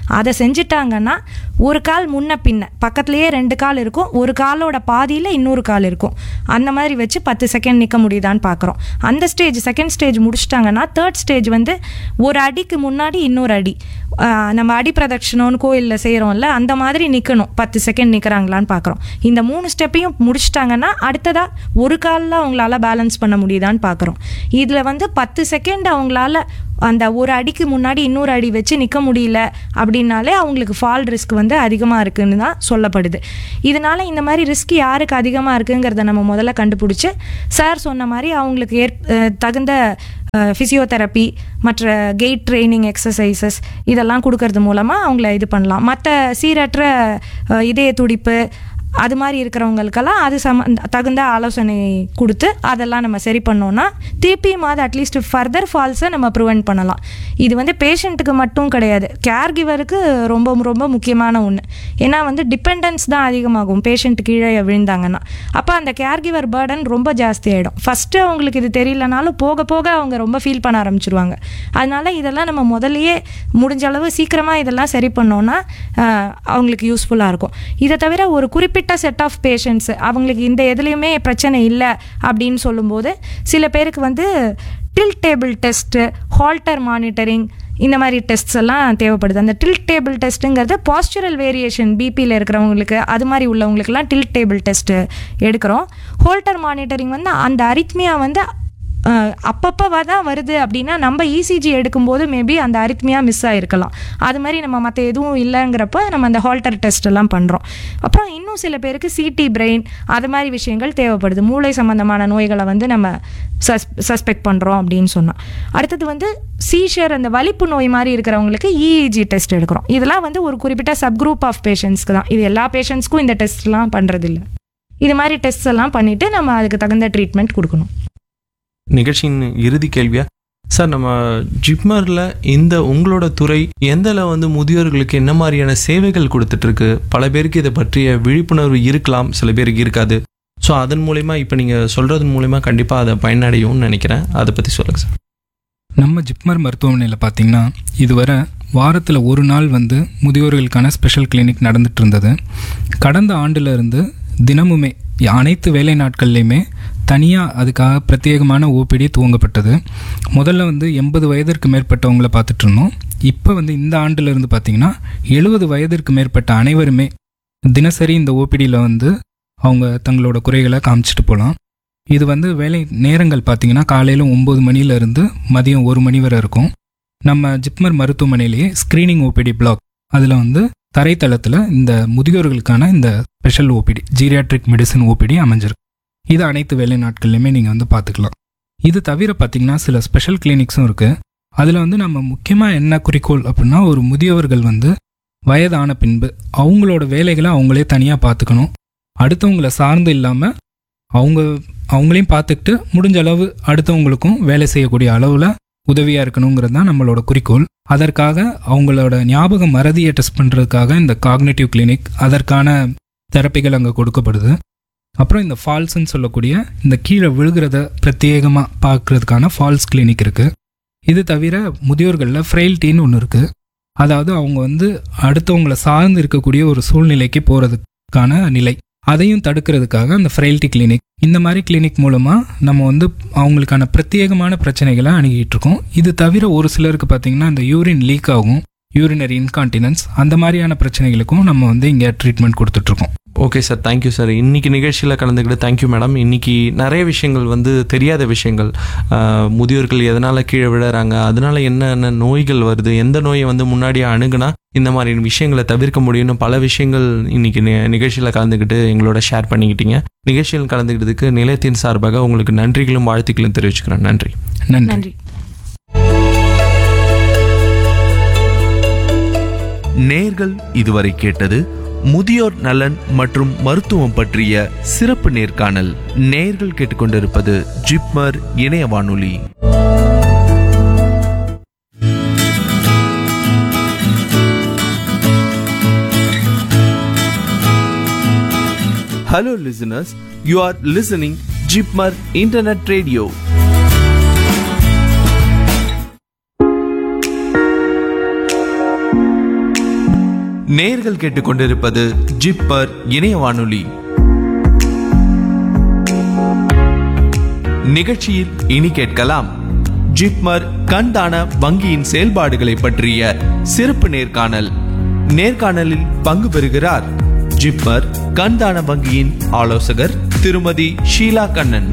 அதை செஞ்சுட்டாங்கன்னா ஒரு கால் முன்ன பின்ன பக்கத்துலேயே ரெண்டு கால் இருக்கும் ஒரு காலோட பாதியில் இன்னொரு கால் இருக்கும் அந்த மாதிரி வச்சு பத்து செகண்ட் நிற்க முடியுதான்னு பார்க்குறோம் அந்த ஸ்டேஜ் செகண்ட் ஸ்டேஜ் முடிச்சிட்டாங்கன்னா தேர்ட் ஸ்டேஜ் வந்து ஒரு அடிக்கு முன்னாடி இன்னொரு அடி ஆஹ் நம்ம அடி பிரதட்சணம்னு கோயிலில் செய்கிறோம்ல அந்த மாதிரி நிற்கணும் பத்து செகண்ட் நிற்கிறாங்களான்னு பார்க்குறோம் இந்த மூணு ஸ்டெப்பையும் முடிச்சிட்டாங்கன்னா அடுத்ததாக ஒரு காலில் அவங்களால பேலன்ஸ் பண்ண முடியுதான்னு பார்க்குறோம் இதில் வந்து பத்து செகண்ட் அவங்களால அந்த ஒரு அடிக்கு முன்னாடி இன்னொரு அடி வச்சு நிற்க முடியல அப்படின்னாலே அவங்களுக்கு ஃபால் ரிஸ்க் வந்து அதிகமாக இருக்குன்னு தான் சொல்லப்படுது இதனால இந்த மாதிரி ரிஸ்க் யாருக்கு அதிகமாக இருக்குங்கிறத நம்ம முதல்ல கண்டுபிடிச்சி சார் சொன்ன மாதிரி அவங்களுக்கு ஏற் அஹ் தகுந்த ஃபிசியோதெரப்பி மற்ற கெயிட் ட்ரைனிங் எக்ஸசைசஸ் இதெல்லாம் கொடுக்கறது மூலமாக அவங்கள இது பண்ணலாம் மற்ற சீரற்ற அஹ், இதய துடிப்பு அது மாதிரி இருக்கிறவங்களுக்கெல்லாம் அது சம தகுந்த ஆலோசனை கொடுத்து அதெல்லாம் நம்ம சரி பண்ணோம்னா திருப்பியும் அது அட்லீஸ்ட் ஃபர்தர் ஃபால்ஸை நம்ம ப்ரிவெண்ட் பண்ணலாம் இது வந்து பேஷண்ட்டுக்கு மட்டும் கிடையாது கேர் கிவருக்கு ரொம்ப ரொம்ப முக்கியமான ஒன்று ஏன்னா வந்து டிபெண்டன்ஸ் தான் அதிகமாகும் பேஷண்ட் கீழே விழுந்தாங்கன்னா அப்போ அந்த கேர் கிவர் பேர்டன் ரொம்ப ஜாஸ்தி ஆகிடும் ஃபஸ்ட்டு அவங்களுக்கு இது தெரியலனாலும் போக போக அவங்க ரொம்ப ஃபீல் பண்ண ஆரம்பிச்சிருவாங்க அதனால இதெல்லாம் நம்ம முதல்லயே முடிஞ்ச அளவு சீக்கிரமாக இதெல்லாம் சரி பண்ணோன்னா ஆஹ், அவங்களுக்கு யூஸ்ஃபுல்லாக இருக்கும் இதை தவிர ஒரு குறிப்பிட்ட செட் ஆஃப் பேஷண்ட்ஸ் அவங்களுக்கு இந்த எதுலேயுமே பிரச்சனை இல்லை அப்படின்னு சொல்லும்போது சில பேருக்கு வந்து tilt table test Holter monitoring இந்த மாதிரி டெஸ்ட்ஸ் எல்லாம் தேவைப்படுது அந்த டில்ட் டேபிள் டெஸ்ட்டுங்கிறது பாஸ்சுரல் வேரியேஷன் பிபியில் இருக்கிறவங்களுக்கு அது மாதிரி உள்ளவங்களுக்குலாம் டில்ட் டேபிள் டெஸ்ட்டு எடுக்கிறோம் ஹோல்டர் மானிட்டரிங் வந்து அந்த அரித்மியா வந்து அஹ், அப்பப்போ தான் வருது அப்படின்னா நம்ம இசிஜி எடுக்கும்போது மேபி அந்த அரித்மியா மிஸ் ஆகிருக்கலாம் அது மாதிரி நம்ம மற்ற எதுவும் இல்லைங்கிறப்ப நம்ம அந்த ஹால்டர் டெஸ்ட் எல்லாம் பண்ணுறோம் அப்புறம் இன்னும் சில பேருக்கு சிடி பிரெயின் அது மாதிரி விஷயங்கள் தேவைப்படுது மூளை சம்பந்தமான நோய்களை வந்து நம்ம சஸ் சஸ்பெக்ட் பண்ணுறோம் அப்படின்னு சொன்னோம் அடுத்தது வந்து சீஷர் அந்த வலிப்பு நோய் மாதிரி இருக்கிறவங்களுக்கு இஇஜி டெஸ்ட் எடுக்கிறோம் இதெல்லாம் வந்து ஒரு குறிப்பிட்ட சப் குரூப் ஆஃப் பேஷண்ட்ஸ்க்கு தான் இது எல்லா பேஷண்ட்ஸ்க்கும் இந்த டெஸ்ட்லாம் பண்ணுறதில்ல இது மாதிரி டெஸ்ட் எல்லாம் பண்ணிவிட்டு நம்ம அதுக்கு தகுந்த ட்ரீட்மெண்ட் கொடுக்கணும் நிகழ்ச்சியின் இறுதி கேள்வியா சார் நம்ம ஜிப்மரில் இந்த உங்களோட துறை எந்தல வந்து முதியோர்களுக்கு என்ன மாதிரியான சேவைகள் கொடுத்துட்டு இருக்கு பல பேருக்கு இதை பற்றிய விழிப்புணர்வு இருக்கலாம் சில பேருக்கு இருக்காது ஸோ அதன் மூலயமா இப்போ நீங்கள் சொல்கிறதன் மூலயமா கண்டிப்பாக அதை பயனடையும்னு நினைக்கிறேன் அதை பற்றி சொல்லுங்கள் சார் நம்ம ஜிப்மர் மருத்துவமனையில் பார்த்தீங்கன்னா இதுவரை வாரத்தில் ஒரு நாள் வந்து முதியோர்களுக்கான ஸ்பெஷல் கிளினிக் நடந்துட்டு இருந்தது கடந்த ஆண்டுல இருந்து தினமுமே அனைத்து வேலை நாட்கள்லையுமே தனியாக அதுக்காக பிரத்யேகமான ஓபிடி துவங்கப்பட்டது முதல்ல வந்து எண்பது வயதிற்கு மேற்பட்டவங்கள பார்த்துட்டு இருந்தோம் இப்போ வந்து இந்த ஆண்டுல இருந்து பார்த்தீங்கன்னா எழுபது வயதிற்கு மேற்பட்ட அனைவருமே தினசரி இந்த ஓபிடியில் வந்து அவங்க தங்களோட குறைகளை காமிச்சிட்டு போகலாம் இது வந்து வேலை நேரங்கள் பார்த்தீங்கன்னா காலையில் ஒம்பது மணிலேருந்து மதியம் ஒரு மணி வரை இருக்கும் நம்ம ஜிப்மர் மருத்துவமனையிலேயே ஸ்க்ரீனிங் ஓபிடி பிளாக் அதில் வந்து தரைத்தளத்தில் இந்த முதியோர்களுக்கான இந்த special OPD geriatric medicine OPD அமைஞ்சிருக்கு இது அனைத்து வேலை நாட்கள்லையுமே நீங்கள் வந்து பார்த்துக்கலாம் இது தவிர பார்த்தீங்கன்னா சில ஸ்பெஷல் கிளினிக்ஸும் இருக்குது அதில் வந்து நம்ம முக்கியமாக என்ன குறிக்கோள் அப்படின்னா ஒரு முதியவர்கள் வந்து வயதான பின்பு அவங்களோட வேலைகளை அவங்களே தனியாக பார்த்துக்கணும் அடுத்தவங்களை சார்ந்து இல்லாமல் அவங்க அவங்களையும் பார்த்துக்கிட்டு முடிஞ்ச அளவு அடுத்தவங்களுக்கும் வேலை செய்யக்கூடிய அளவில் உதவியாக இருக்கணுங்கிறது தான் நம்மளோட குறிக்கோள் அதற்காக அவங்களோட ஞாபக மறதியை டெஸ்ட் பண்ணுறதுக்காக இந்த காக்னேட்டிவ் கிளினிக் அதற்கான தெரப்பிகள் அங்கே கொடுக்கப்படுது அப்புறம் இந்த ஃபால்ஸ்ன்னு சொல்லக்கூடிய இந்த கீழே விழுகிறத பிரத்யேகமாக பார்க்கறதுக்கான ஃபால்ஸ் கிளினிக் இருக்குது இது தவிர முதியோர்களில் ஃப்ரெயில்ட்டின்னு ஒன்று இருக்குது அதாவது அவங்க வந்து அடுத்தவங்களை சார்ந்து இருக்கக்கூடிய ஒரு சூழ்நிலைக்கு போகிறதுக்கான நிலை அதையும் தடுக்கிறதுக்காக அந்த ஃப்ரெயில்ட்டி கிளினிக் இந்த மாதிரி கிளினிக் மூலமாக நம்ம வந்து அவங்களுக்கான பிரத்யேகமான பிரச்சனைகளை அணுகிட்டு இருக்கோம் இது தவிர ஒரு சிலருக்கு பார்த்தீங்கன்னா இந்த யூரின் லீக் ஆகும் யூரினரி இன்கான்டினன்ஸ் அந்த மாதிரியான பிரச்சனைகளுக்கும் நம்ம வந்து இங்கே ட்ரீட்மெண்ட் கொடுத்துட்ருக்கோம் ஓகே சார் தேங்க்யூ சார் இன்னைக்கு நிகழ்ச்சியில் கலந்துக்கிட்டு தேங்க்யூ மேடம் இன்னைக்கு நிறைய விஷயங்கள் வந்து தெரியாத விஷயங்கள் ஆஹ், முதியோர்கள் எதனால் கீழே விழுறாங்க அதனால என்னென்ன நோய்கள் வருது எந்த நோயை வந்து முன்னாடியே அணுகுனா இந்த மாதிரி விஷயங்களை தவிர்க்க முடியும்னு பல விஷயங்கள் இன்னைக்கு நி- நிகழ்ச்சியில் கலந்துக்கிட்டு எங்களோட ஷேர் பண்ணிக்கிட்டீங்க நிகழ்ச்சியில் கலந்துக்கிட்டதுக்கு நிலையத்தின் சார்பாக உங்களுக்கு நன்றிகளும் வாழ்த்துக்களும் தெரிவிச்சுக்கிறேன் நன்றி நன்றி நன்றி நேர்கள் இதுவரை கேட்டது முதியோர் நலன் மற்றும் மருத்துவம் பற்றிய சிறப்பு நேர்காணல் நேர்கள் கேட்டுக்கொண்டிருப்பது ஜிப்மர் இணைய வானொலி Hello listeners, you are listening Jipmar Internet Radio. நேர்கள் கேட்டுக்கொண்டிருப்பது ஜிப்பர் இணைய வானொலி நிகழ்ச்சியில் இனி கேட்கலாம் ஜிப்மர் கண் தான வங்கியின் செயல்பாடுகளை பற்றிய சிறப்பு நேர்காணல் நேர்காணலில் பங்கு பெறுகிறார் ஜிப்மர் கண் தான வங்கியின் ஆலோசகர் திருமதி ஷீலா கண்ணன்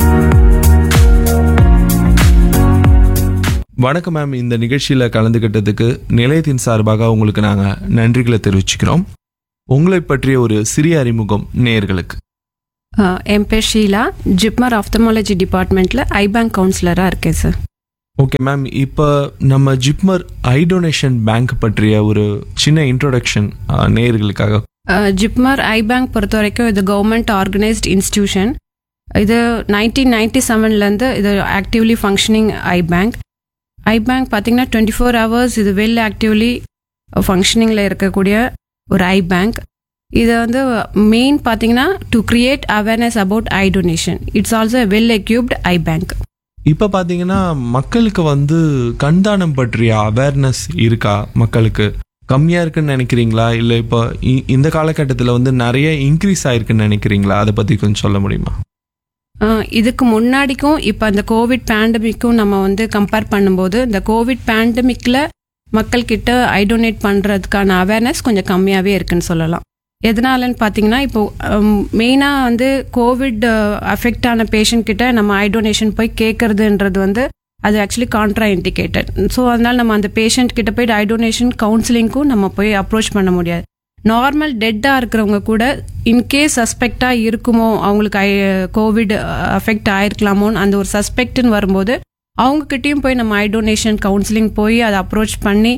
வணக்கம் மேம் இந்த நிகழ்ச்சியில் கலந்துக்கிட்டதுக்கு நிலையத்தின் சார்பாக உங்களுக்கு நாங்கள் நன்றிகளை தெரிவிச்சுக்கிறோம் உங்களை பற்றிய ஒரு சிறிய அறிமுகம் நேயர்களுக்கு அஹ், என் பேர் ஷீலா ஜிப்மர் ஆப்தமாலஜி டிபார்ட்மெண்ட்டில் ஐபேங்க் கவுன்சிலராக இருக்கேன் சார் ஓகே மேம் இப்போ நம்ம ஜிப்மர் ஐ டொனேஷன் பேங்க் பற்றிய ஒரு சின்ன இன்ட்ரோடக்ஷன் நேயர்களுக்காக அஹ், ஜிப்மர் ஐபேங்க் பொறுத்த வரைக்கும் இது கவர்மெண்ட் ஆர்கனைஸ்ட் இன்ஸ்டிடியூஷன் இது நைன்டீன் நைன்டி செவன்லேருந்து இது ஆக்டிவ்லி ஃபங்க்ஷனிங் ஐபேங்க் ஐபேங்க் பார்த்தீங்கன்னா டுவெண்ட்டி ஃபோர் ஹவர்ஸ் இது வெல் ஆக்டிவ்லி ஃபங்க்ஷனிங்கில் இருக்கக்கூடிய ஒரு ஐபேங்க் இது வந்து மெயின் பார்த்தீங்கன்னா to create awareness about eye donation it's also well equipped eye bank இப்போ பார்த்தீங்கன்னா மக்களுக்கு வந்து கண்தானம் பற்றிய அவேர்னஸ் இருக்கா மக்களுக்கு கம்மியாக இருக்குன்னு நினைக்கிறீங்களா இல்லை இப்போ இ- இந்த காலகட்டத்தில் வந்து நிறைய இன்க்ரீஸ் ஆயிருக்குன்னு நினைக்கிறீங்களா அதை பற்றி கொஞ்சம் சொல்ல முடியுமா ஆஹ் இதுக்கு முன்னாடிக்கும் இப்போ அந்த கோவிட் பேண்டமிக்கும் நம்ம வந்து கம்பேர் பண்ணும்போது இந்த கோவிட் பேண்டமிக்கில் மக்கள்கிட்ட ஐ டொனேட் பண்ணுறதுக்கான அவேர்னஸ் கொஞ்சம் கம்மியாகவே இருக்குன்னு சொல்லலாம் எதனாலன்னு பார்த்தீங்கன்னா இப்போ மெயினாக வந்து கோவிட் அஃபெக்ட் ஆன பேஷண்ட் கிட்ட நம்ம ஐ டொனேஷன் போய் கேட்கறதுன்றது வந்து அது ஆக்சுவலி கான்ட்ரா இண்டிகேட்டட் ஸோ அதனால நம்ம அந்த பேஷண்ட் கிட்ட போய் ஐ டொனேஷன் கவுன்சிலிங்க்கும் நம்ம போய் அப்ரோச் பண்ண முடியாது நார்மல் டெட்டாக இருக்கிறவங்க கூட இன்கேஸ் சஸ்பெக்டாக இருக்குமோ அவங்களுக்கு ஐ கோவிட் அஃபெக்ட் ஆயிருக்கலாமோன்னு அந்த ஒரு சஸ்பெக்ட்னு வரும்போது அவங்கக்கிட்டேயும் போய் நம்ம ஐ டொனேஷன் கவுன்சிலிங் போய் அதை அப்ரோச் பண்ணி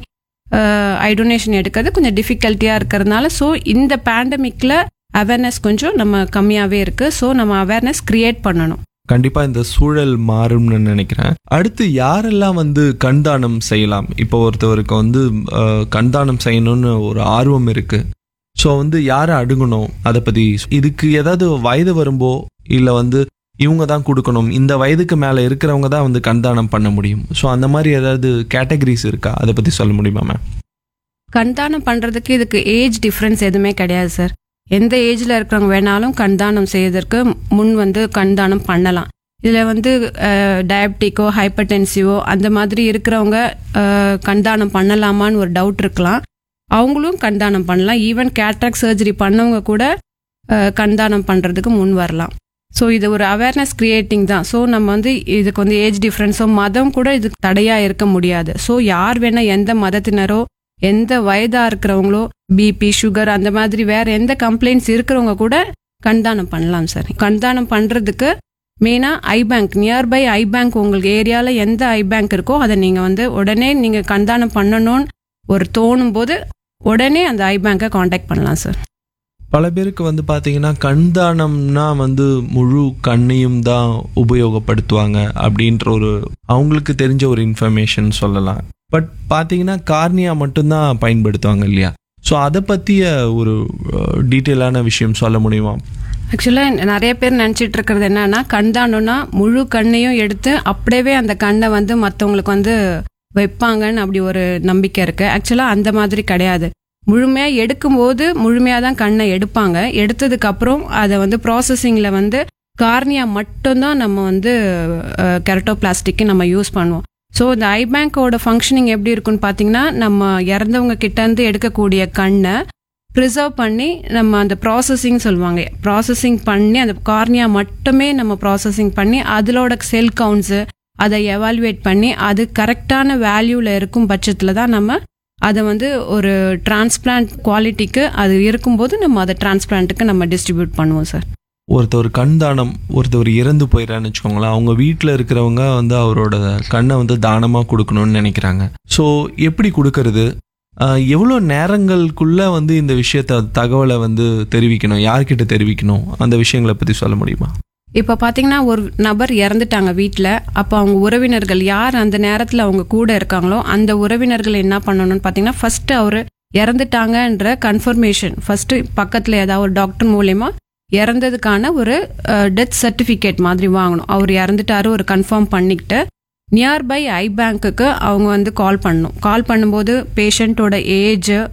ஐ டொனேஷன் எடுக்கிறது கொஞ்சம் டிஃபிகல்ட்டியாக இருக்கிறதுனால ஸோ இந்த பேண்டமிக்கில் அவேர்னஸ் கொஞ்சம் நம்ம கம்மியாகவே இருக்குது ஸோ நம்ம அவேர்னஸ் கிரியேட் பண்ணணும் கண்டிப்பா இந்த சூழல் மாறும்னு நினைக்கிறேன் அடுத்து யாரெல்லாம் வந்து கண்தானம் செய்யலாம் இப்போ ஒருத்தவருக்கு வந்து அஹ், கண்தானம் செய்யணும்னு ஒரு ஆர்வம் இருக்கு ஸோ வந்து யாரை அணுகணும் அதை பத்தி இதுக்கு ஏதாவது வயது வரும்போ இல்லை வந்து இவங்க தான் கொடுக்கணும் இந்த வயதுக்கு மேலே இருக்கிறவங்க தான் வந்து கண்தானம் பண்ண முடியும் ஸோ அந்த மாதிரி ஏதாவது கேட்டகரிஸ் இருக்கா அதை பத்தி சொல்ல முடியுமா மேம் கண்தானம் பண்ணுறதுக்கு இதுக்கு ஏஜ் டிஃப்ரென்ஸ் எதுவுமே கிடையாது சார் எந்த ஏஜில் இருக்கிறவங்க வேணாலும் கண்தானம் செய்வதற்கு முன் வந்து கண்தானம் பண்ணலாம் இதில் வந்து டயபெட்டிக்கோ ஹைப்பர்டென்சிவோ அந்த மாதிரி இருக்கிறவங்க அஹ், கண்தானம் பண்ணலாமான்னு ஒரு டவுட் இருக்கலாம் அவங்களும் கண்தானம் பண்ணலாம் ஈவன் கேட்ராக் சர்ஜரி பண்ணவங்க கூட அஹ், கண்தானம் பண்ணுறதுக்கு முன் வரலாம் ஸோ இது ஒரு அவேர்னஸ் கிரியேட்டிங் தான் ஸோ நம்ம வந்து இதுக்கு வந்து ஏஜ் டிஃப்ரென்ஸோ மதம் கூட இதுக்கு தடையாக இருக்க முடியாது ஸோ யார் வேணால் எந்த மதத்தினரோ எந்த வயதா இருக்கிறவங்களோ பிபி சுகர் அந்த மாதிரி வேற எந்த கம்ப்ளைண்ட்ஸ் இருக்கிறவங்க கூட கண்தானம் பண்ணலாம் சார் கண்தானம் பண்றதுக்கு மெயினா eye bank nearby eye bank உங்களுக்கு ஏரியால எந்த ஐ பேங்க் இருக்கோ அதை நீங்க வந்து உடனே நீங்க கண்தானம் பண்ணணும்னு ஒரு தோணும் போது உடனே அந்த ஐ பேங்கை காண்டாக்ட் பண்ணலாம் சார் பல பேருக்கு வந்து பார்த்தீங்கன்னா கண்தானம்னா வந்து முழு கண்ணையும் தான் உபயோகப்படுத்துவாங்க அப்படின்ற ஒரு அவங்களுக்கு தெரிஞ்ச ஒரு இன்ஃபர்மேஷன் சொல்லலாம் பட் பார்த்தீங்கன்னா கார்னியா மட்டும்தான் பயன்படுத்துவாங்க இல்லையா ஸோ அதை பற்றிய ஒரு டீட்டெயிலான விஷயம் சொல்ல முடியுமா ஆக்சுவலாக நிறைய பேர் நினச்சிட்டு இருக்கிறது என்னன்னா கண்தானம்னா முழு கண்ணையும் எடுத்து அப்படியே அந்த கண்ணை வந்து மற்றவங்களுக்கு வந்து வைப்பாங்கன்னு அப்படி ஒரு நம்பிக்கை இருக்கு ஆக்சுவலாக அந்த மாதிரி கிடையாது முழுமையாக எடுக்கும்போது முழுமையாக தான் கண்ணை எடுப்பாங்க எடுத்ததுக்கு அப்புறம் அதை வந்து ப்ராசஸிங்கில் வந்து கார்னியா மட்டும்தான் நம்ம வந்து கெரட்டோபிளாஸ்டிக்கு நம்ம யூஸ் பண்ணுவோம் ஸோ இந்த ஐ பேங்கோட ஃபங்க்ஷனிங் எப்படி இருக்குன்னு பார்த்தீங்கன்னா நம்ம இறந்தவங்க கிட்டேருந்து எடுக்கக்கூடிய கண்ணை ப்ரிசர்வ் பண்ணி நம்ம அந்த ப்ராசஸிங் சொல்லுவாங்க ப்ராசஸிங் பண்ணி அந்த கார்னியா மட்டுமே நம்ம ப்ராசஸிங் பண்ணி அதிலோட செல் கவுண்ட்ஸு அதை எவாலுவேட் பண்ணி அது கரெக்டான வேல்யூவில் இருக்கும் பட்சத்தில் தான் நம்ம அதை வந்து ஒரு டிரான்ஸ்பிளான்ட் குவாலிட்டிக்கு அது இருக்கும்போது நம்ம அதை டிரான்ஸ்பிளான்ட்டுக்கு நம்ம டிஸ்ட்ரிபியூட் பண்ணுவோம் சார் ஒருத்தர் கண் தானம் ஒருத்தவர் இறந்து போயிடறான்னு வச்சுக்கோங்களேன் அவங்க வீட்டில் இருக்கிறவங்க வந்து அவரோட கண்ணை வந்து தானமாக கொடுக்கணும்னு நினைக்கிறாங்க ஸோ எப்படி கொடுக்கறது ஆஹ் எவ்வளோ நேரங்களுக்குள்ள வந்து இந்த விஷயத்த தகவலை வந்து தெரிவிக்கணும் யார்கிட்ட தெரிவிக்கணும் அந்த விஷயங்களை பற்றி சொல்ல முடியுமா இப்போ பார்த்தீங்கன்னா ஒரு நபர் இறந்துட்டாங்க வீட்டில் அப்போ அவங்க உறவினர்கள் யார் அந்த நேரத்தில் அவங்க கூட இருக்காங்களோ அந்த உறவினர்கள் என்ன பண்ணணும்னு பார்த்தீங்கன்னா ஃபர்ஸ்ட் அவர் இறந்துட்டாங்கன்ற கன்ஃபர்மேஷன் ஃபர்ஸ்ட் பக்கத்தில் ஏதாவது ஒரு டாக்டர் மூலயமா இறந்ததுக்கான ஒரு டெத் சர்டிஃபிகேட் மாதிரி வாங்கணும் அவர் இறந்துட்டாரு ஒரு கன்ஃபார்ம் பண்ணிக்கிட்டு நியர்பை ஐ பேங்க்குக்கு அவங்க வந்து கால் பண்ணணும் கால் பண்ணும்போது பேஷண்ட்டோட ஏஜ்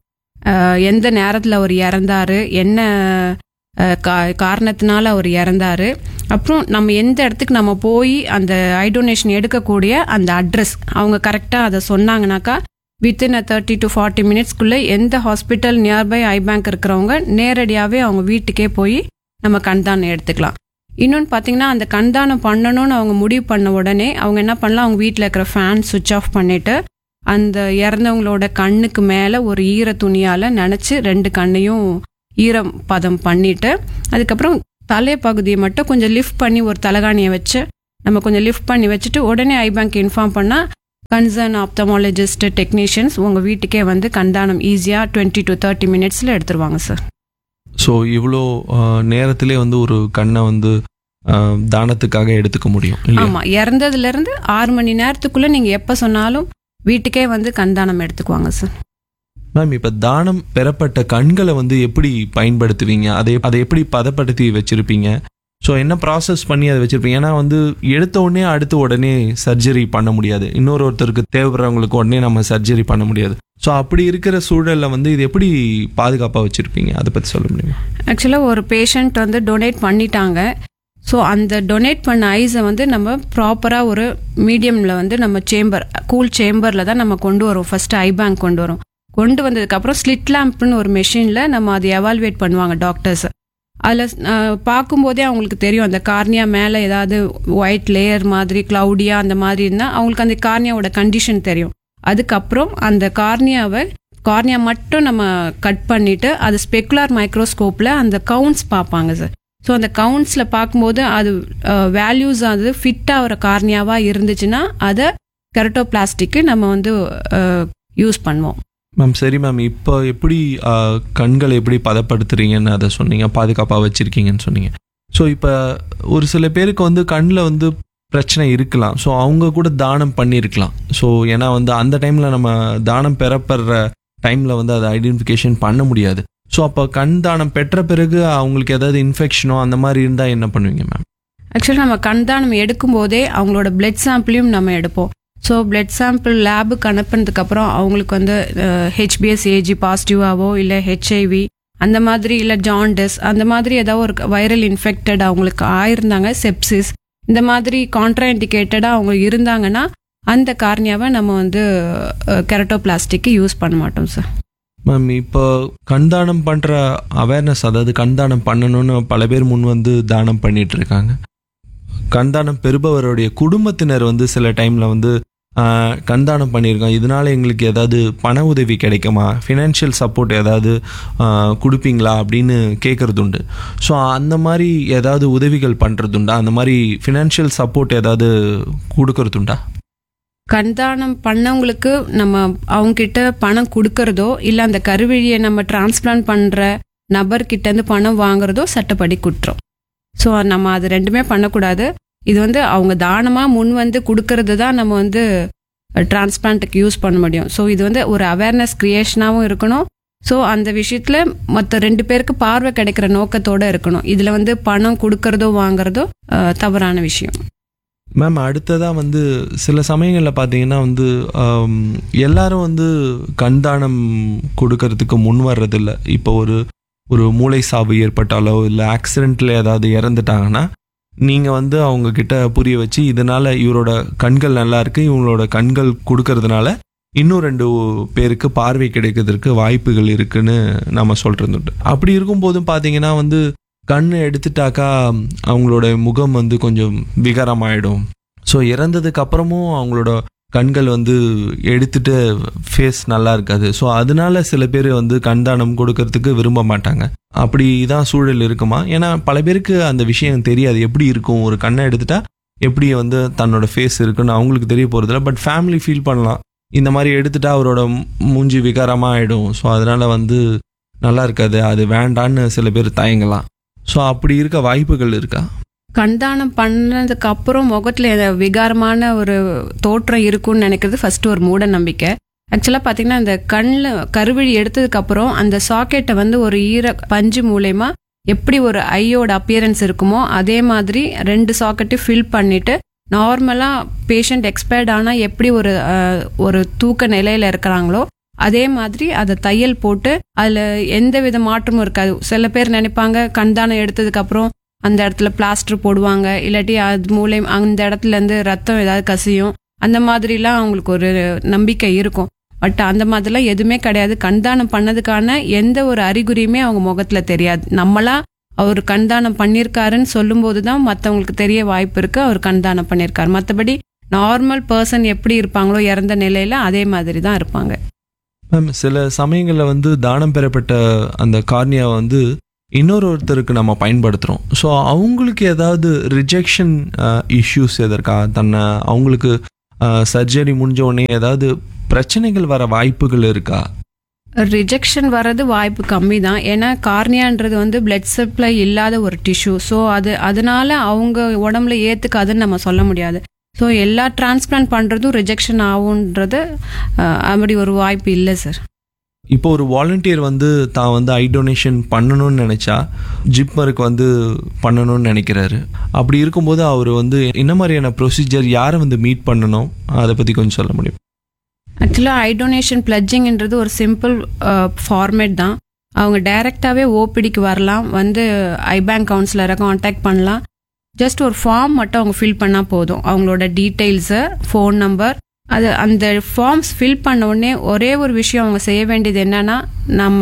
அஹ், எந்த நேரத்தில் அவர் இறந்தாரு என்ன அஹ், கா- காரணத்தினால அவர் இறந்தாரு அப்புறம் நம்ம எந்த இடத்துக்கு நம்ம போய் அந்த ஐ டொனேஷன் எடுக்கக்கூடிய அந்த அட்ரஸ் அவங்க கரெக்டாக அதை சொன்னாங்கனாக்கா within a thirty to forty மினிட்ஸ்க்குள்ளே எந்த ஹாஸ்பிட்டல் நியர்பை ஐ பேங்க் இருக்கிறவங்க நேரடியாகவே அவங்க வீட்டுக்கே போய் நம்ம கண்தானம் எடுத்துக்கலாம் இன்னொன்று பார்த்தீங்கன்னா அந்த கண்தானம் பண்ணணும்னு அவங்க முடிவு பண்ண உடனே அவங்க என்ன பண்ணலாம் அவங்க வீட்டில் இருக்கிற ஃபேன் சுவிட்ச் ஆஃப் பண்ணிட்டு அந்த இறந்தவங்களோட கண்ணுக்கு மேலே ஒரு ஈர துணியால் நினச்சி ரெண்டு கண்ணையும் ஈரம் பதம் பண்ணிட்டு அதுக்கப்புறம் தலை பகுதியை மட்டும் கொஞ்சம் லிஃப்ட் பண்ணி ஒரு தலகாணியை வச்சு நம்ம கொஞ்சம் லிஃப்ட் பண்ணி வச்சுட்டு உடனே ஐ பேங்க் இன்ஃபார்ம் பண்ணால் கன்சர்ன் ஆப்தமாலஜிஸ்ட் டெக்னீஷியன்ஸ் உங்கள் வீட்டுக்கே வந்து கண்தானம் ஈஸியாக டுவெண்ட்டி டு தேர்ட்டி மினிட்ஸில் எடுத்துருவாங்க சார் ஸோ இவ்வளோ ஆஹ், நேரத்திலே வந்து ஒரு கண்ணை வந்து ஆஹ், தானத்துக்காக எடுத்துக்க முடியும் இல்லையா ஆமாம் இறந்ததுலேருந்து ஆறு மணி நேரத்துக்குள்ளே நீங்கள் எப்போ சொன்னாலும் வீட்டுக்கே வந்து கண்தானம் எடுத்துக்குவாங்க சார் மேம் இப்போ தானம் பெறப்பட்ட கண்களை வந்து எப்படி பயன்படுத்துவீங்க அதை அதை எப்படி பதப்படுத்தி வச்சிருப்பீங்க ஸோ என்ன ப்ராசஸ் பண்ணி அதை வச்சிருப்பீங்க ஏன்னா வந்து எடுத்த உடனே அடுத்த உடனே சர்ஜரி பண்ண முடியாது இன்னொரு ஒருத்தருக்கு தேவைப்படுறவங்களுக்கு உடனே நம்ம சர்ஜரி பண்ண முடியாது ஸோ அப்படி இருக்கிற சூழல்ல வந்து இது எப்படி பாதுகாப்பாக வச்சிருப்பீங்க அதை பற்றி சொல்ல முடியுமா ஆக்சுவலாக ஒரு பேஷண்ட் வந்து டொனேட் பண்ணிட்டாங்க ஸோ அந்த டொனேட் பண்ண ஐஸை வந்து நம்ம ப்ராப்பராக ஒரு மீடியமில் வந்து நம்ம சேம்பர் கூல் சேம்பரில் தான் நம்ம கொண்டு வரோம் ஃபஸ்ட்டு ஐ பேங்க் கொண்டு வரோம் கொண்டு வந்ததுக்கப்புறம் ஸ்லிட் லேம்ப்னு ஒரு மெஷினில் நம்ம அதை எவால்வேட் பண்ணுவாங்க டாக்டர்ஸ் அதில் பார்க்கும்போதே அவங்களுக்கு தெரியும் அந்த கார்னியா மேலே ஏதாவது ஒயிட் லேயர் மாதிரி க்ளவுடியாக அந்த மாதிரி இருந்தால் அவங்களுக்கு அந்த கார்னியாவோட கண்டிஷன் தெரியும் அதுக்கப்புறம் அந்த கார்னியாவை கார்னியா மட்டும் நம்ம கட் பண்ணிட்டு அது ஸ்பெக்குலார் மைக்ரோஸ்கோப்பில் அந்த கவுண்ட்ஸ் பார்ப்பாங்க சார் ஸோ அந்த கவுண்ட்ஸில் பார்க்கும்போது அது வேல்யூஸ் அது ஃபிட் ஆகிற கார்னியாவாக இருந்துச்சுன்னா அதை கெரட்டோபிளாஸ்டிக்கு நம்ம வந்து யூஸ் பண்ணுவோம் மேம் சரி மேம் இப்போ எப்படி ஆஹ், கண்களை எப்படி பதப்படுத்துறீங்கன்னு அதை சொன்னீங்க பாதுகாப்பாக வச்சிருக்கீங்கன்னு சொன்னீங்க ஸோ இப்போ ஒரு சில பேருக்கு வந்து கண்ணில் வந்து பிரச்சனை இருக்கலாம் ஸோ அவங்க கூட தானம் பண்ணியிருக்கலாம் ஸோ ஏன்னா வந்து அந்த டைமில் நம்ம தானம் பெறப்படுற டைமில் வந்து அதை ஐடென்டிஃபிகேஷன் பண்ண முடியாது ஸோ அப்போ கண் தானம் பெற்ற பிறகு அவங்களுக்கு ஏதாவது இன்ஃபெக்ஷனோ அந்த மாதிரி இருந்தால் என்ன பண்ணுவீங்க மேம் ஆக்சுவலாக நம்ம கண்தானம் எடுக்கும்போதே அவங்களோட பிளட் சாம்பிளையும் நம்ம எடுப்போம் ஸோ பிளட் சாம்பிள் லேபுக்கு அனுப்புனதுக்கப்புறம் அவங்களுக்கு வந்து ஹெச்பிஎஸ் ஏஜி பாசிட்டிவாவோ இல்லை ஹெச்ஐவி அந்த மாதிரி இல்லை ஜாண்டிஸ் அந்த மாதிரி ஏதாவது ஒரு வைரல் இன்ஃபெக்டட் அவங்களுக்கு ஆயிருந்தாங்க செப்சிஸ் இந்த மாதிரி கான்ட்ராஇண்டிகேட்டடாக அவங்க இருந்தாங்கன்னா அந்த கார்னியாவை நம்ம வந்து கெரட்டோபிளாஸ்டிக்கு யூஸ் பண்ண மாட்டோம் சார் மேம் இப்போ கண் தானம் பண்ணுற அவேர்னஸ் அதாவது கண் தானம் பண்ணணும்னு பல பேர் முன் வந்து தானம் பண்ணிட்டு இருக்காங்க கண் தானம் பெறுபவருடைய குடும்பத்தினர் வந்து சில டைமில் வந்து ஆஹ், கண் தானம் பண்ணியிருக்கோம் இதனால எங்களுக்கு ஏதாவது பண உதவி கிடைக்குமா ஃபினான்ஷியல் சப்போர்ட் ஏதாவது ஆஹ், கொடுப்பீங்களா அப்படின்னு கேட்குறது உண்டு ஸோ அந்த மாதிரி ஏதாவது உதவிகள் பண்ணுறது உண்டா அந்த மாதிரி ஃபினான்ஷியல் சப்போர்ட் ஏதாவது கொடுக்கறதுண்டா கண்தானம் பண்ணவங்களுக்கு நம்ம அவங்க கிட்ட பணம் கொடுக்கறதோ இல்லை அந்த கருவிழியை நம்ம டிரான்ஸ்பிளான்ட் பண்ணுற நபர்கிட்ட இருந்து பணம் வாங்குறதோ சட்டப்படி குற்றம் ஸோ நம்ம அது ரெண்டுமே பண்ணக்கூடாது இது வந்து அவங்க தானமாக முன் வந்து கொடுக்கறது தான் நம்ம வந்து டிரான்ஸ்பிளான்ட்டுக்கு யூஸ் பண்ண முடியும் ஸோ இது வந்து ஒரு அவேர்னஸ் கிரியேஷனாகவும் இருக்கணும் ஸோ அந்த விஷயத்தில் மற்ற ரெண்டு பேருக்கு பார்வை கிடைக்கிற நோக்கத்தோடு இருக்கணும் இதில் வந்து பணம் கொடுக்கறதோ வாங்குறதோ அஹ், தவறான விஷயம் மேம் அடுத்ததாக வந்து சில சமயங்களில் பார்த்தீங்கன்னா வந்து ஆம், எல்லாரும் வந்து கண்தானம் கொடுக்கறதுக்கு முன் வர்றதில்ல இப்போ ஒரு ஒரு மூளை சாவு ஏற்பட்டாலோ இல்லை ஆக்சிடெண்ட்டில் ஏதாவது இறந்துட்டாங்கன்னா நீங்கள் வந்து அவங்க கிட்ட புரிய வச்சு இதனால இவரோட கண்கள் நல்லா இருக்கு இவங்களோட கண்கள் கொடுக்கறதுனால இன்னும் ரெண்டு பேருக்கு பார்வை கிடைக்கிறதுக்கு வாய்ப்புகள் இருக்குன்னு நம்ம சொல்றது உண்டு அப்படி இருக்கும்போதும் பார்த்தீங்கன்னா வந்து கண் எடுத்துட்டாக்கா அவங்களோட முகம் வந்து கொஞ்சம் விகாரமாயிடும் ஸோ இறந்ததுக்கு அப்புறமும் அவங்களோட கண்கள் வந்து எடுத்துட்டு ஃபேஸ் நல்லா இருக்காது ஸோ அதனால சில பேர் வந்து கண்தானம் கொடுக்கறதுக்கு விரும்ப மாட்டாங்க அப்படி தான் சூழல் இருக்குமா ஏன்னா பல பேருக்கு அந்த விஷயம் தெரியாது எப்படி இருக்கும் ஒரு கண்ணை எடுத்துட்டா எப்படி வந்து தன்னோட ஃபேஸ் இருக்குன்னு அவங்களுக்கு தெரிய போகிறதில்ல பட் ஃபேமிலி ஃபீல் பண்ணலாம் இந்த மாதிரி எடுத்துட்டா அவரோட மூஞ்சி விகாரமாக ஆகிடும் ஸோ அதனால வந்து நல்லா இருக்காது அது வேண்டான்னு சில பேர் தயங்கலாம் ஸோ அப்படி இருக்க வாய்ப்புகள் இருக்கா கண்தானம் பண்ணதுக்கு அப்புறம் முகத்துல எத- விகாரமான ஒரு தோற்றம் இருக்கும்னு நினைக்கிறது ஃபர்ஸ்ட் ஒரு மூட நம்பிக்கை ஆக்சுவலாக பார்த்தீங்கன்னா இந்த கண்ணில் கருவிழி எடுத்ததுக்கு அப்புறம் அந்த சாக்கெட்டை வந்து ஒரு ஈர பஞ்சு மூலயமா எப்படி ஒரு ஐயோட அப்பியரன்ஸ் இருக்குமோ அதே மாதிரி ரெண்டு சாக்கெட்டையும் ஃபில் பண்ணிட்டு நார்மலாக பேஷண்ட் எக்ஸ்பயர்ட் ஆனால் எப்படி ஒரு அஹ், ஒரு தூக்க நிலையில் இருக்கிறாங்களோ அதே மாதிரி அதை தையல் போட்டு அதில் எந்த வித மாற்றமும் இருக்காது சில பேர் நினைப்பாங்க கண்தானம் எடுத்ததுக்கு அப்புறம் அந்த இடத்துல பிளாஸ்டர் போடுவாங்க இல்லாட்டி அது மூலியம் அந்த இடத்துல இருந்து ரத்தம் ஏதாவது கசியும் அந்த மாதிரிலாம் அவங்களுக்கு ஒரு நம்பிக்கை இருக்கும் பட் அந்த மாதிரிலாம் எதுவுமே கிடையாது கண்தானம் பண்ணதுக்கான எந்த ஒரு அறிகுறியுமே அவங்க முகத்துல தெரியாது நம்மளா அவர் கண்தானம் பண்ணியிருக்காருன்னு சொல்லும்போது தான் மற்றவங்களுக்கு தெரிய வாய்ப்பு இருக்கு அவர் கண்தானம் பண்ணியிருக்காரு மற்றபடி நார்மல் பர்சன் எப்படி இருப்பாங்களோ இறந்த நிலையில அதே மாதிரி தான் இருப்பாங்க மேம் சில சமயங்களில் வந்து தானம் பெறப்பட்ட அந்த கார்னியா வந்து இன்னொரு ஒருத்தருக்கு நம்ம பயன்படுத்துகிறோம் ஸோ அவங்களுக்கு ஏதாவது ரிஜெக்ஷன் இஷ்யூஸ் எதற்கா தன்னை அவங்களுக்கு சர்ஜரி முடிஞ்ச உடனே ஏதாவது பிரச்சனைகள் வர வாய்ப்புகள் இருக்கா ரிஜெக்ஷன் வர்றது வாய்ப்பு கம்மி தான் ஏன்னா கார்னியான்றது வந்து பிளட் சப்ளை இல்லாத ஒரு டிஷ்யூ ஸோ அது அதனால அவங்க உடம்புல ஏற்றுக்காதுன்னு நம்ம சொல்ல முடியாது ஸோ எல்லா டிரான்ஸ்பிளான்ட் பண்ணுறதும் ரிஜெக்ஷன் ஆகுன்றது அஹ், அப்படி ஒரு வாய்ப்பு இல்லை சார் இப்போ ஒரு வாலண்டியர் வந்து தான் வந்து ஐ டொனேஷன் பண்ணணும்னு நினச்சா ஜிப்மருக்கு வந்து பண்ணணும்னு நினைக்கிறாரு அப்படி இருக்கும்போது அவர் வந்து என்ன மாதிரியான ப்ரொசீஜர் யாரை வந்து மீட் பண்ணணும் அதை பற்றி கொஞ்சம் சொல்ல முடியும் ஆக்சுவலாக ஐ டொனேஷன் பிளட்ஜிங்ன்றது ஒரு சிம்பிள் ஃபார்மேட் தான் அவங்க டைரெக்டாகவே ஓபிடிக்கு வரலாம் வந்து ஐ பேங்க் கவுன்சிலரை காண்டாக்ட் பண்ணலாம் ஜஸ்ட் ஒரு ஃபார்ம் மட்டும் அவங்க ஃபில் பண்ணால் போதும் அவங்களோட டீட்டெயில்ஸு ஃபோன் நம்பர் அது அந்த ஃபார்ம்ஸ் ஃபில் பண்ண உடனே ஒரே ஒரு விஷயம் அவங்க செய்ய வேண்டியது என்னன்னா நம்ம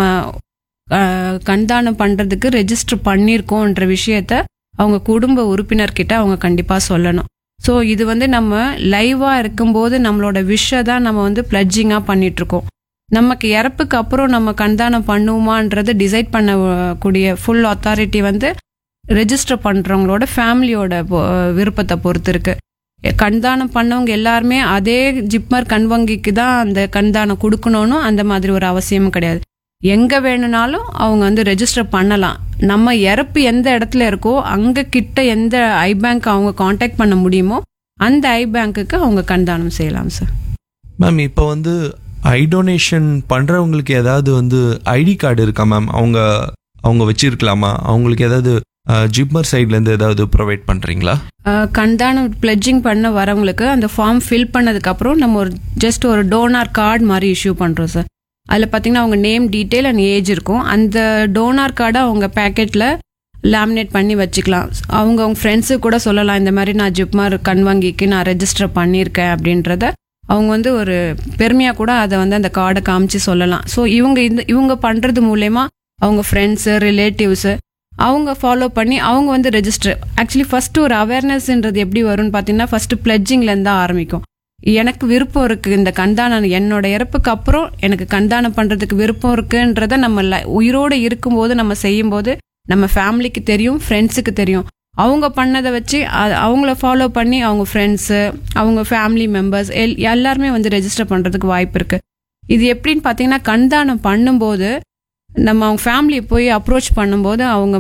அஹ், கண்தானம் பண்ணுறதுக்கு ரெஜிஸ்டர் பண்ணியிருக்கோன்ற விஷயத்த அவங்க குடும்ப உறுப்பினர்கிட்ட அவங்க கண்டிப்பாக சொல்லணும் ஸோ இது வந்து நம்ம லைவாக இருக்கும்போது நம்மளோட விஷை தான் நம்ம வந்து பிளட்ஜிங்காக பண்ணிட்டு இருக்கோம் நமக்கு இறப்புக்கு அப்புறம் நம்ம கண்தானம் பண்ணுவோமான்றது டிசைட் பண்ணக்கூடிய ஃபுல் அத்தாரிட்டி வந்து ரெஜிஸ்டர் பண்ணுறவங்களோட ஃபேமிலியோட பொ- விருப்பத்தை பொறுத்து இருக்கு கண்தானம் பண்ணவங்க எல்லாருமே அதே ஜிப்மர் கண் வங்கிக்கு தான் அந்த கண்தானம் கொடுக்கணும்னு அந்த மாதிரி ஒரு அவசியமும் கிடையாது எங்க வேணும்னாலும் அவங்க வந்து ரெஜிஸ்டர் பண்ணலாம் நம்ம இறப்பு எந்த இடத்துல இருக்கோ அங்க கிட்ட எந்த ஐ பேங்க் அவங்க காண்டாக்ட் பண்ண முடியுமோ அந்த ஐ பேங்க்குக்கு அவங்க கண்தானம் செய்யலாம் சார் மேம் இப்போ வந்து ஐ டொனேஷன் பண்ணுறவங்களுக்கு ஏதாவது வந்து ஐடி கார்டு இருக்கா மேம் அவங்க அவங்க வச்சிருக்கலாமா அவங்களுக்கு ஏதாவது ஜிப்மர் சைட்லேருந்து ஏதாவது ப்ரொவைட் பண்ணுறீங்களா அஹ், கண்தானம் பிளட்ஜிங் பண்ண வரவங்களுக்கு அந்த ஃபார்ம் ஃபில் பண்ணதுக்கு அப்புறம் நம்ம ஒரு ஜஸ்ட் ஒரு டோனார் கார்டு மாதிரி இஷ்யூ பண்றோம் சார் அதில் பார்த்தீங்கன்னா அவங்க நேம் டீட்டெயில் அண்ட் ஏஜ் இருக்கும் அந்த டோனார் கார்டை அவங்க பேக்கெட்டில் லேமினேட் பண்ணி வச்சுக்கலாம் அவங்க அவங்க ஃப்ரெண்ட்ஸுக்கு கூட சொல்லலாம் இந்த மாதிரி நான் ஜிப்மார் கண் வங்கிக்கு நான் ரெஜிஸ்டர் பண்ணியிருக்கேன் அப்படின்றத அவங்க வந்து ஒரு பெருமையாக கூட அதை வந்து அந்த கார்டை காமிச்சு சொல்லலாம் ஸோ இவங்க இந்த இவங்க பண்ணுறது மூலயமா அவங்க ஃப்ரெண்ட்ஸு ரிலேட்டிவ்ஸு அவங்க ஃபாலோ பண்ணி அவங்க வந்து ரெஜிஸ்டர் ஆக்சுவலி ஃபர்ஸ்ட் ஒரு அவேர்னஸ்ன்றது எப்படி வரும்னு பார்த்தீங்கன்னா ஃபர்ஸ்ட் பிளட்ஜிங்லேருந்து தான் ஆரம்பிக்கும் எனக்கு விருப்பம் இருக்கு இந்த கண்தானம் என்னோட இறப்புக்கு அப்புறம் எனக்கு கண்தானம் பண்றதுக்கு விருப்பம் இருக்குன்றத நம்ம li- உயிரோட இருக்கும்போது நம்ம செய்யும்போது நம்ம ஃபேமிலிக்கு தெரியும் ஃப்ரெண்ட்ஸுக்கு தெரியும் அவங்க பண்ணதை வச்சு அ- அவங்கள ஃபாலோ பண்ணி அவங்க ஃப்ரெண்ட்ஸு அவங்க ஃபேமிலி மெம்பர்ஸ் எல் எல்லாருமே வந்து ரெஜிஸ்டர் பண்ணுறதுக்கு வாய்ப்பு இருக்கு இது எப்படின்னு பார்த்தீங்கன்னா கண்தானம் பண்ணும்போது நம்ம அவங்க ஃபேமிலியை போய் அப்ரோச் பண்ணும்போது அவங்க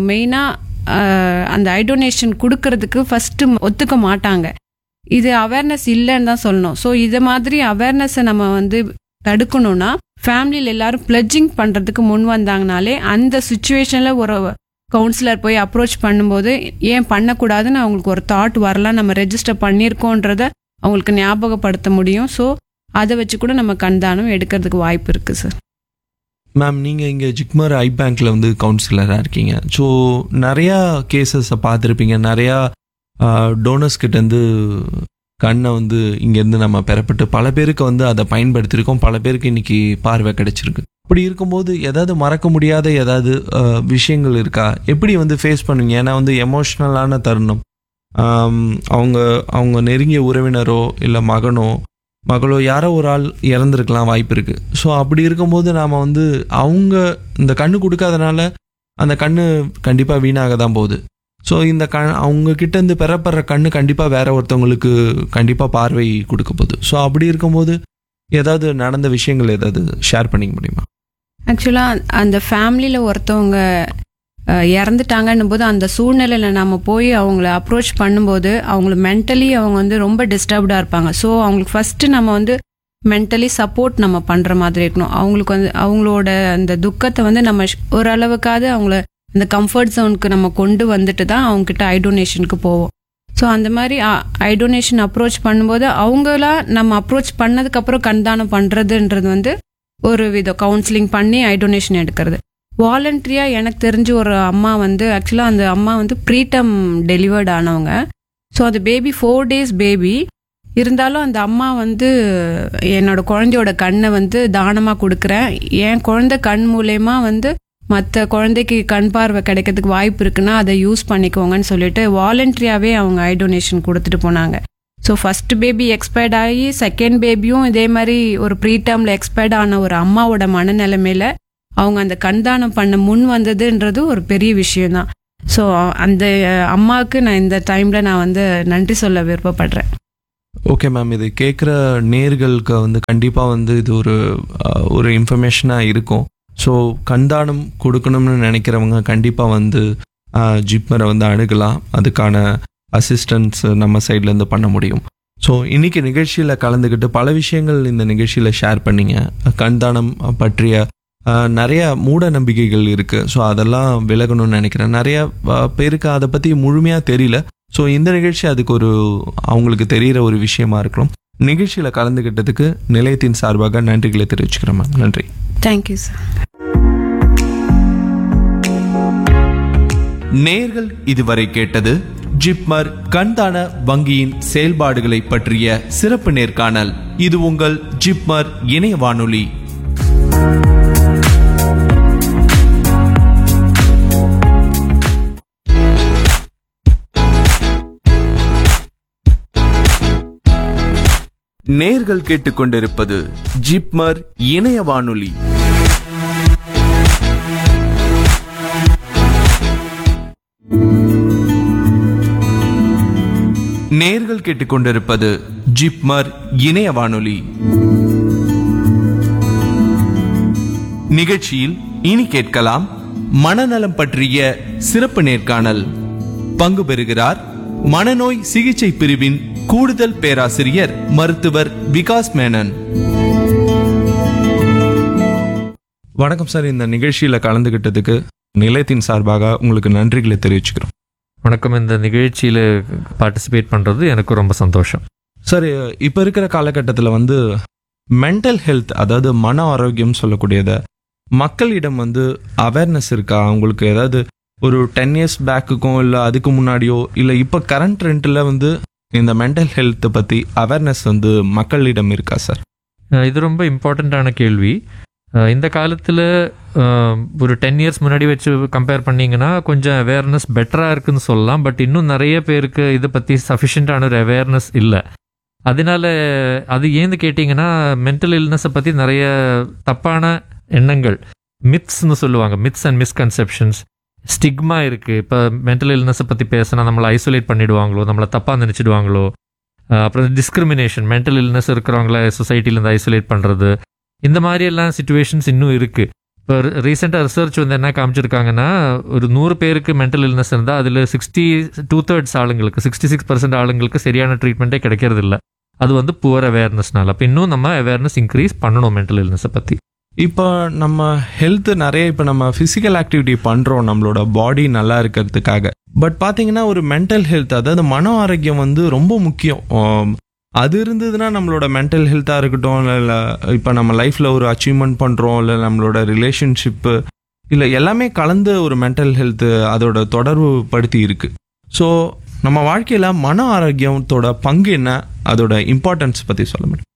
மெயினாக அந்த ஐடோனேஷன் கொடுக்கறதுக்கு ஃபஸ்ட்டு ஒத்துக்க மாட்டாங்க இது அவேர்னஸ் இல்லைன்னு தான் சொல்லணும் ஸோ இதை மாதிரி அவேர்னஸை நம்ம வந்து தடுக்கணும்னா ஃபேமிலியில் எல்லாரும் பிளட்ஜிங் பண்ணுறதுக்கு முன் வந்தாங்கனாலே அந்த சுச்சுவேஷனில் ஒரு கவுன்சிலர் போய் அப்ரோச் பண்ணும்போது ஏன் பண்ணக்கூடாதுன்னு அவங்களுக்கு ஒரு தாட் வரலாம் நம்ம ரெஜிஸ்டர் பண்ணியிருக்கோன்றத அவங்களுக்கு ஞாபகப்படுத்த முடியும் ஸோ அதை வச்சு கூட நம்ம கண்தானம் எடுக்கிறதுக்கு வாய்ப்பு இருக்குது சார் மேம் நீங்கள் இங்கே ஜிக்மர் ஐ பேங்க்கில் வந்து கவுன்சிலராக இருக்கீங்க ஸோ நிறையா கேசஸை பார்த்துருப்பீங்க நிறையா டோனர்ஸ் கிட்டேருந்து கண்ணை வந்து இங்கேருந்து நம்ம பெறப்பட்டு பல பேருக்கு வந்து அதை பயன்படுத்தியிருக்கோம் பல பேருக்கு இன்னைக்கு பார்வை கிடைச்சிருக்கு அப்படி இருக்கும்போது ஏதாவது மறக்க முடியாத ஏதாவது ஆஹ், விஷயங்கள் இருக்கா எப்படி வந்து ஃபேஸ் பண்ணுவீங்க ஏன்னா வந்து எமோஷ்னலான தருணம் ஆம், அவங்க அவங்க நெருங்கிய உறவினரோ இல்லை மகனோ மகளோ யாரோ ஒரு ஆள் இறந்துருக்கலாம் வாய்ப்பு இருக்கு ஸோ அப்படி இருக்கும்போது நாம் வந்து அவங்க இந்த கண்ணு கொடுக்காதனால அந்த கண்ணு கண்டிப்பாக வீணாக தான் போகுது ஸோ இந்த கண் அவங்க கிட்ட இருந்து பெறப்படுற கண்ணு கண்டிப்பாக வேற ஒருத்தவங்களுக்கு கண்டிப்பாக பார்வை கொடுக்க போகுது ஸோ அப்படி இருக்கும்போது ஏதாவது நடந்த விஷயங்கள் ஏதாவது ஷேர் பண்ணிக்க முடியுமா ஆக்சுவலாக அந்த ஃபேமிலியில் ஒருத்தவங்க அஹ், இறந்துட்டாங்கன்னும் போது அந்த சூழ்நிலையில் நம்ம போய் அவங்கள அப்ரோச் பண்ணும்போது அவங்கள மென்டலி அவங்க வந்து ரொம்ப டிஸ்டர்ப்டாக இருப்பாங்க ஸோ அவங்களுக்கு ஃபஸ்ட்டு நம்ம வந்து மென்டலி சப்போர்ட் நம்ம பண்ணுற மாதிரி இருக்கணும் அவங்களுக்கு வந்து அவங்களோட அந்த துக்கத்தை வந்து நம்ம ஷ்- ஓரளவுக்காவது அவங்கள அந்த கம்ஃபர்ட் ஜோனுக்கு நம்ம கொண்டு வந்துட்டு தான் அவங்ககிட்ட ஐ டொனேஷனுக்கு போவோம் ஸோ அந்த மாதிரி ஐ டொனேஷன் அப்ரோச் பண்ணும்போது அவங்களா நம்ம அப்ரோச் பண்ணதுக்கப்புறம் கண்தானம் பண்ணுறதுன்றது வந்து ஒரு வித கவுன்சிலிங் பண்ணி ஐ டொனேஷன் எடுக்கிறது வாலண்டரியாக எனக்கு தெரிஞ்ச ஒரு அம்மா வந்து ஆக்சுவலாக அந்த அம்மா வந்து ப்ரீடம் டெலிவர்ட் ஆனவங்க ஸோ அந்த பேபி ஃபோர் டேஸ் பேபி இருந்தாலும் அந்த அம்மா வந்து என்னோட குழந்தையோட கண்ணை வந்து தானமாக கொடுக்குறேன் என் குழந்தை கண் மூலயமா வந்து மற்ற குழந்தைக்கு கண் பார்வை கிடைக்கிறதுக்கு வாய்ப்பு இருக்குன்னா அதை யூஸ் பண்ணிக்கோங்கன்னு சொல்லிட்டு வாலண்டரியாகவே அவங்க ஐ டொனேஷன் கொடுத்துட்டு போனாங்க ஸோ ஃபர்ஸ்ட் பேபி எக்ஸ்பயர்ட் ஆகி செகண்ட் பேபியும் இதே மாதிரி ஒரு ப்ரீ டேர்மில் எக்ஸ்பயர்ட் ஆன ஒரு அம்மாவோட மனநிலைமையில அவங்க அந்த கண்தானம் பண்ண முன் வந்ததுன்றது ஒரு பெரிய விஷயம்தான் ஸோ அந்த அம்மாவுக்கு நான் இந்த டைமில் நான் வந்து நன்றி சொல்ல விருப்பப்படுறேன் ஓகே மேம் இது கேட்குற நேர்களுக்கு வந்து கண்டிப்பாக வந்து இது ஒரு அஹ், ஒரு இன்ஃபர்மேஷனாக இருக்கும் ஸோ கண்தானம் கொடுக்கணும்னு நினைக்கிறவங்க கண்டிப்பாக வந்து அஹ், ஜிப்மரை வந்து அணுகலாம் அதுக்கான அசிஸ்டன்ஸ் நம்ம சைட்லேருந்து பண்ண முடியும் ஸோ இன்னைக்கு நிகழ்ச்சியில் கலந்துக்கிட்டு பல விஷயங்கள் இந்த நிகழ்ச்சியில் ஷேர் பண்ணீங்க கண்தானம் பற்றிய அஹ், நிறைய மூட நம்பிக்கைகள் இருக்குது ஸோ அதெல்லாம் விலகணும்னு நினைக்கிறேன் நிறைய அஹ், பேருக்கு அதை பற்றி முழுமையாக தெரியல ஸோ இந்த நிகழ்ச்சி அதுக்கு ஒரு அவங்களுக்கு தெரிகிற ஒரு விஷயமா இருக்கணும் நிகழ்ச்சியில் கலந்துக்கிட்டதுக்கு நிலையத்தின் சார்பாக நன்றிகளை தெரிவிச்சுக்கிறேன் மேம் நன்றி தேங்க்யூ சார் நேர்கள் இதுவரை கேட்டது ஜிப்மர் கண்தான வங்கியின் செயல்பாடுகளை பற்றிய சிறப்பு நேர்காணல் இது உங்கள் ஜிப்மர் இணைய வானொலி நேர்கள் கேட்டுக்கொண்டிருப்பது ஜிப்மர் இணைய வானொலி நேர்கள் கேட்டுக்கொண்டிருப்பது ஜிப்மர் இணைய வானொலி நிகழ்ச்சியில் இனி கேட்கலாம் மனநலம் பற்றிய சிறப்பு நேர்காணல் பங்கு பெறுகிறார் மனநோய் சிகிச்சை பிரிவின் கூடுதல் பேராசிரியர் மருத்துவர் விகாஸ் மேனன் வணக்கம் சார் இந்த நிகழ்ச்சியில் கலந்துக்கிட்டதுக்கு நிலையத்தின் சார்பாக உங்களுக்கு நன்றிகளை தெரிவிச்சுக்கிறோம் வணக்கம் இந்த நிகழ்ச்சியில் பார்ட்டிசிபேட் பண்ணுறது எனக்கு ரொம்ப சந்தோஷம் சார் இப்போ இருக்கிற காலகட்டத்தில் வந்து மென்டல் ஹெல்த் அதாவது மன ஆரோக்கியம் சொல்லக்கூடியதை மக்களிடம் வந்து அவேர்னஸ் இருக்கா அவங்களுக்கு ஏதாவது ஒரு டென் இயர்ஸ் பேக்குக்கும் இல்லை அதுக்கு முன்னாடியோ இல்லை இப்போ கரண்ட் ட்ரெண்டில் வந்து இந்த மென்டல் ஹெல்த்தை பற்றி அவேர்னஸ் வந்து மக்களிடம் இருக்கா சார் அஹ் இது ரொம்ப இம்பார்ட்டண்ட்டான கேள்வி அஹ் இந்த காலத்தில் ஒரு டென் இயர்ஸ் முன்னாடி வச்சு கம்பேர் பண்ணிங்கன்னா கொஞ்சம் அவேர்னஸ் பெட்டராக இருக்குன்னு சொல்லலாம் பட் இன்னும் நிறைய பேருக்கு இதை பற்றி சஃபிஷியண்ட்டான ஒரு அவேர்னஸ் இல்லை அதனால அது ஏன்னு கேட்டிங்கன்னா மென்டல் இல்னஸை பற்றி நிறைய தப்பான எண்ணங்கள் மித்ஸ்னு சொல்லுவாங்க மித்ஸ் அண்ட் மிஸ்கன்செப்ஷன்ஸ் ஸ்டிக்மா இருக்குது இப்போ மென்டல் இல்னஸை பற்றி பேசினா நம்மளை ஐசோலேட் பண்ணிடுவாங்களோ நம்மளை தப்பாக நினச்சிடுவாங்களோ அஹ் அப்புறம் டிஸ்கிரிமினேஷன் மென்டல் இல்னஸ் இருக்கிறவங்கள சொசைட்டிலேருந்து ஐசோலேட் பண்ணுறது இந்த மாதிரி எல்லாம் சுச்சுவேஷன்ஸ் இன்னும் இருக்குது இப்போ ரீசெண்டாக ரிசர்ச் வந்து என்ன காமிச்சிருக்காங்கன்னா ஒரு நூறு பேருக்கு மென்டல் இல்னஸ் இருந்தால் அதில் சிக்ஸ்டி டூ தேர்ட்ஸ் ஆளுங்களுக்கு சிக்ஸ்டி சிக்ஸ் பர்சன்ட் ஆளுங்களுக்கு சரியான ட்ரீட்மெண்ட்டே கிடைக்கிறது இல்ல அது வந்து புவர் அவேர்னஸ்னால அப்போ இன்னும் நம்ம அவேர்னஸ் இன்க்ரீஸ் பண்ணணும் மென்டல் இல்னஸை பற்றி இப்போ நம்ம ஹெல்த் நிறைய இப்போ நம்ம ஃபிசிக்கல் ஆக்டிவிட்டி பண்ணுறோம் நம்மளோட பாடி நல்லா இருக்கிறதுக்காக பட் பார்த்தீங்கன்னா ஒரு மென்டல் ஹெல்த் அதாவது மன ஆரோக்கியம் வந்து ரொம்ப முக்கியம் ஆம், அது இருந்ததுன்னா நம்மளோட மென்டல் ஹெல்த்தாக இருக்கட்டும் இல்லை இப்போ நம்ம லைஃப்பில் ஒரு அச்சீவ்மெண்ட் பண்ணுறோம் இல்லை நம்மளோட ரிலேஷன்ஷிப்பு இல்லை எல்லாமே கலந்து ஒரு மென்டல் ஹெல்த் அதோட தொடர்பு படுத்தி இருக்கு ஸோ நம்ம வாழ்க்கையில் மன ஆரோக்கியத்தோட பங்கு என்ன அதோட இம்பார்ட்டன்ஸ் பற்றி சொல்ல முடியும்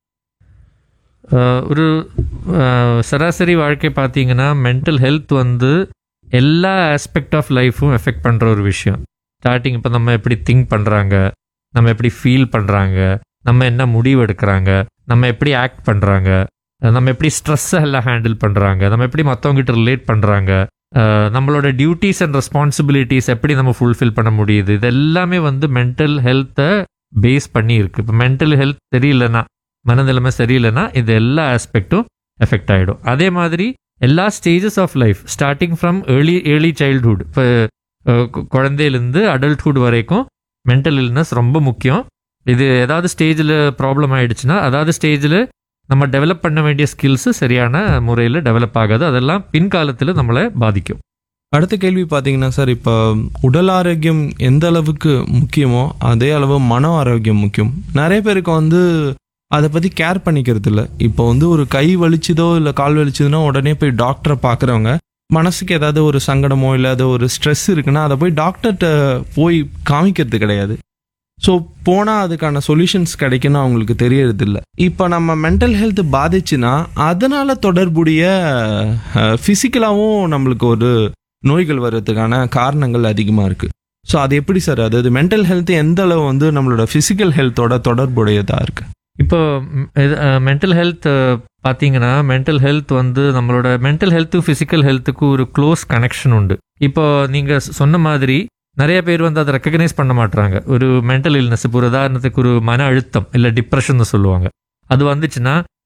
அஹ் ஒரு அஹ் சராசரி வாழ்க்கை பார்த்தீங்கன்னா மென்டல் ஹெல்த் வந்து எல்லா ஆஸ்பெக்ட் ஆஃப் லைஃப்பும் எஃபெக்ட் பண்ணுற ஒரு விஷயம் ஸ்டார்டிங் இப்போ நம்ம எப்படி திங்க் பண்ணுறாங்க நம்ம எப்படி ஃபீல் பண்ணுறாங்க நம்ம என்ன முடிவு எடுக்கிறாங்க நம்ம எப்படி ஆக்ட் பண்ணுறாங்க நம்ம எப்படி ஸ்ட்ரெஸ்ஸை எல்லாம் ஹேண்டில் பண்ணுறாங்க நம்ம எப்படி மற்றவங்ககிட்ட ரிலேட் பண்ணுறாங்க நம்மளோட டியூட்டிஸ் அண்ட் ரெஸ்பான்சிபிலிட்டிஸ் எப்படி நம்ம ஃபுல்ஃபில் பண்ண முடியுது இது எல்லாமே வந்து மென்டல் ஹெல்த்தை பேஸ் பண்ணி இருக்கு இப்போ மென்டல் ஹெல்த் தெரியலனா மனநிலைமை சரியில்லைன்னா இது எல்லா ஆஸ்பெக்டும் எஃபெக்ட் ஆகிடும் அதே மாதிரி எல்லா stages of life starting from early early childhood இப்போ குழந்தையிலேருந்து அடல்ட்ஹுட் வரைக்கும் மென்டல் இல்னஸ் ரொம்ப முக்கியம் இது ஏதாவது ஸ்டேஜில் ப்ராப்ளம் ஆயிடுச்சுன்னா அதாவது ஸ்டேஜில் நம்ம டெவலப் பண்ண வேண்டிய ஸ்கில்ஸு சரியான முறையில் டெவலப் ஆகாது அதெல்லாம் பின்காலத்தில் நம்மளை பாதிக்கும் அடுத்த கேள்வி பார்த்தீங்கன்னா சார் இப்போ உடல் ஆரோக்கியம் எந்த அளவுக்கு முக்கியமோ அதே அளவு மன ஆரோக்கியம் முக்கியம் நிறைய பேருக்கு வந்து அதை பற்றி கேர் பண்ணிக்கிறது இல்லை இப்போ வந்து ஒரு கை வலிச்சுதோ இல்லை கால் வலிச்சுதுன்னா உடனே போய் டாக்டரை பார்க்குறவங்க மனசுக்கு ஏதாவது ஒரு சங்கடமோ இல்லாத ஒரு ஸ்ட்ரெஸ் இருக்குன்னா அதை போய் டாக்டர்கிட்ட போய் காமிக்கிறது கிடையாது ஸோ போனால் அதுக்கான சொல்யூஷன்ஸ் கிடைக்குன்னு அவங்களுக்கு தெரியறது இல்லை இப்போ நம்ம மென்டல் ஹெல்த் பாதிச்சுன்னா அதனால தொடர்புடைய ஃபிசிக்கலாகவும் நம்மளுக்கு ஒரு நோய்கள் வர்றதுக்கான காரணங்கள் அதிகமாக இருக்குது ஸோ அது எப்படி சார் அதாவது மென்டல் ஹெல்த் எந்த அளவு வந்து நம்மளோட ஃபிசிக்கல் ஹெல்த்தோட தொடர்புடையதாக இருக்கு இப்போ மென்டல் ஹெல்த் பார்த்தீங்கன்னா மென்டல் ஹெல்த் வந்து நம்மளோட மென்டல் ஹெல்த்து ஃபிசிக்கல் ஹெல்த்துக்கு ஒரு க்ளோஸ் கனெக்ஷன் உண்டு இப்போ நீங்கள் சொன்ன மாதிரி நிறைய பேர் வந்து அதை ரெக்கக்னைஸ் பண்ண மாட்றாங்க ஒரு மென்டல் இல்னஸ் இப்போ ஒரு உதாரணத்துக்கு ஒரு மன அழுத்தம் இல்லை டிப்ரெஷன் சொல்லுவாங்க அது வந்துச்சுன்னா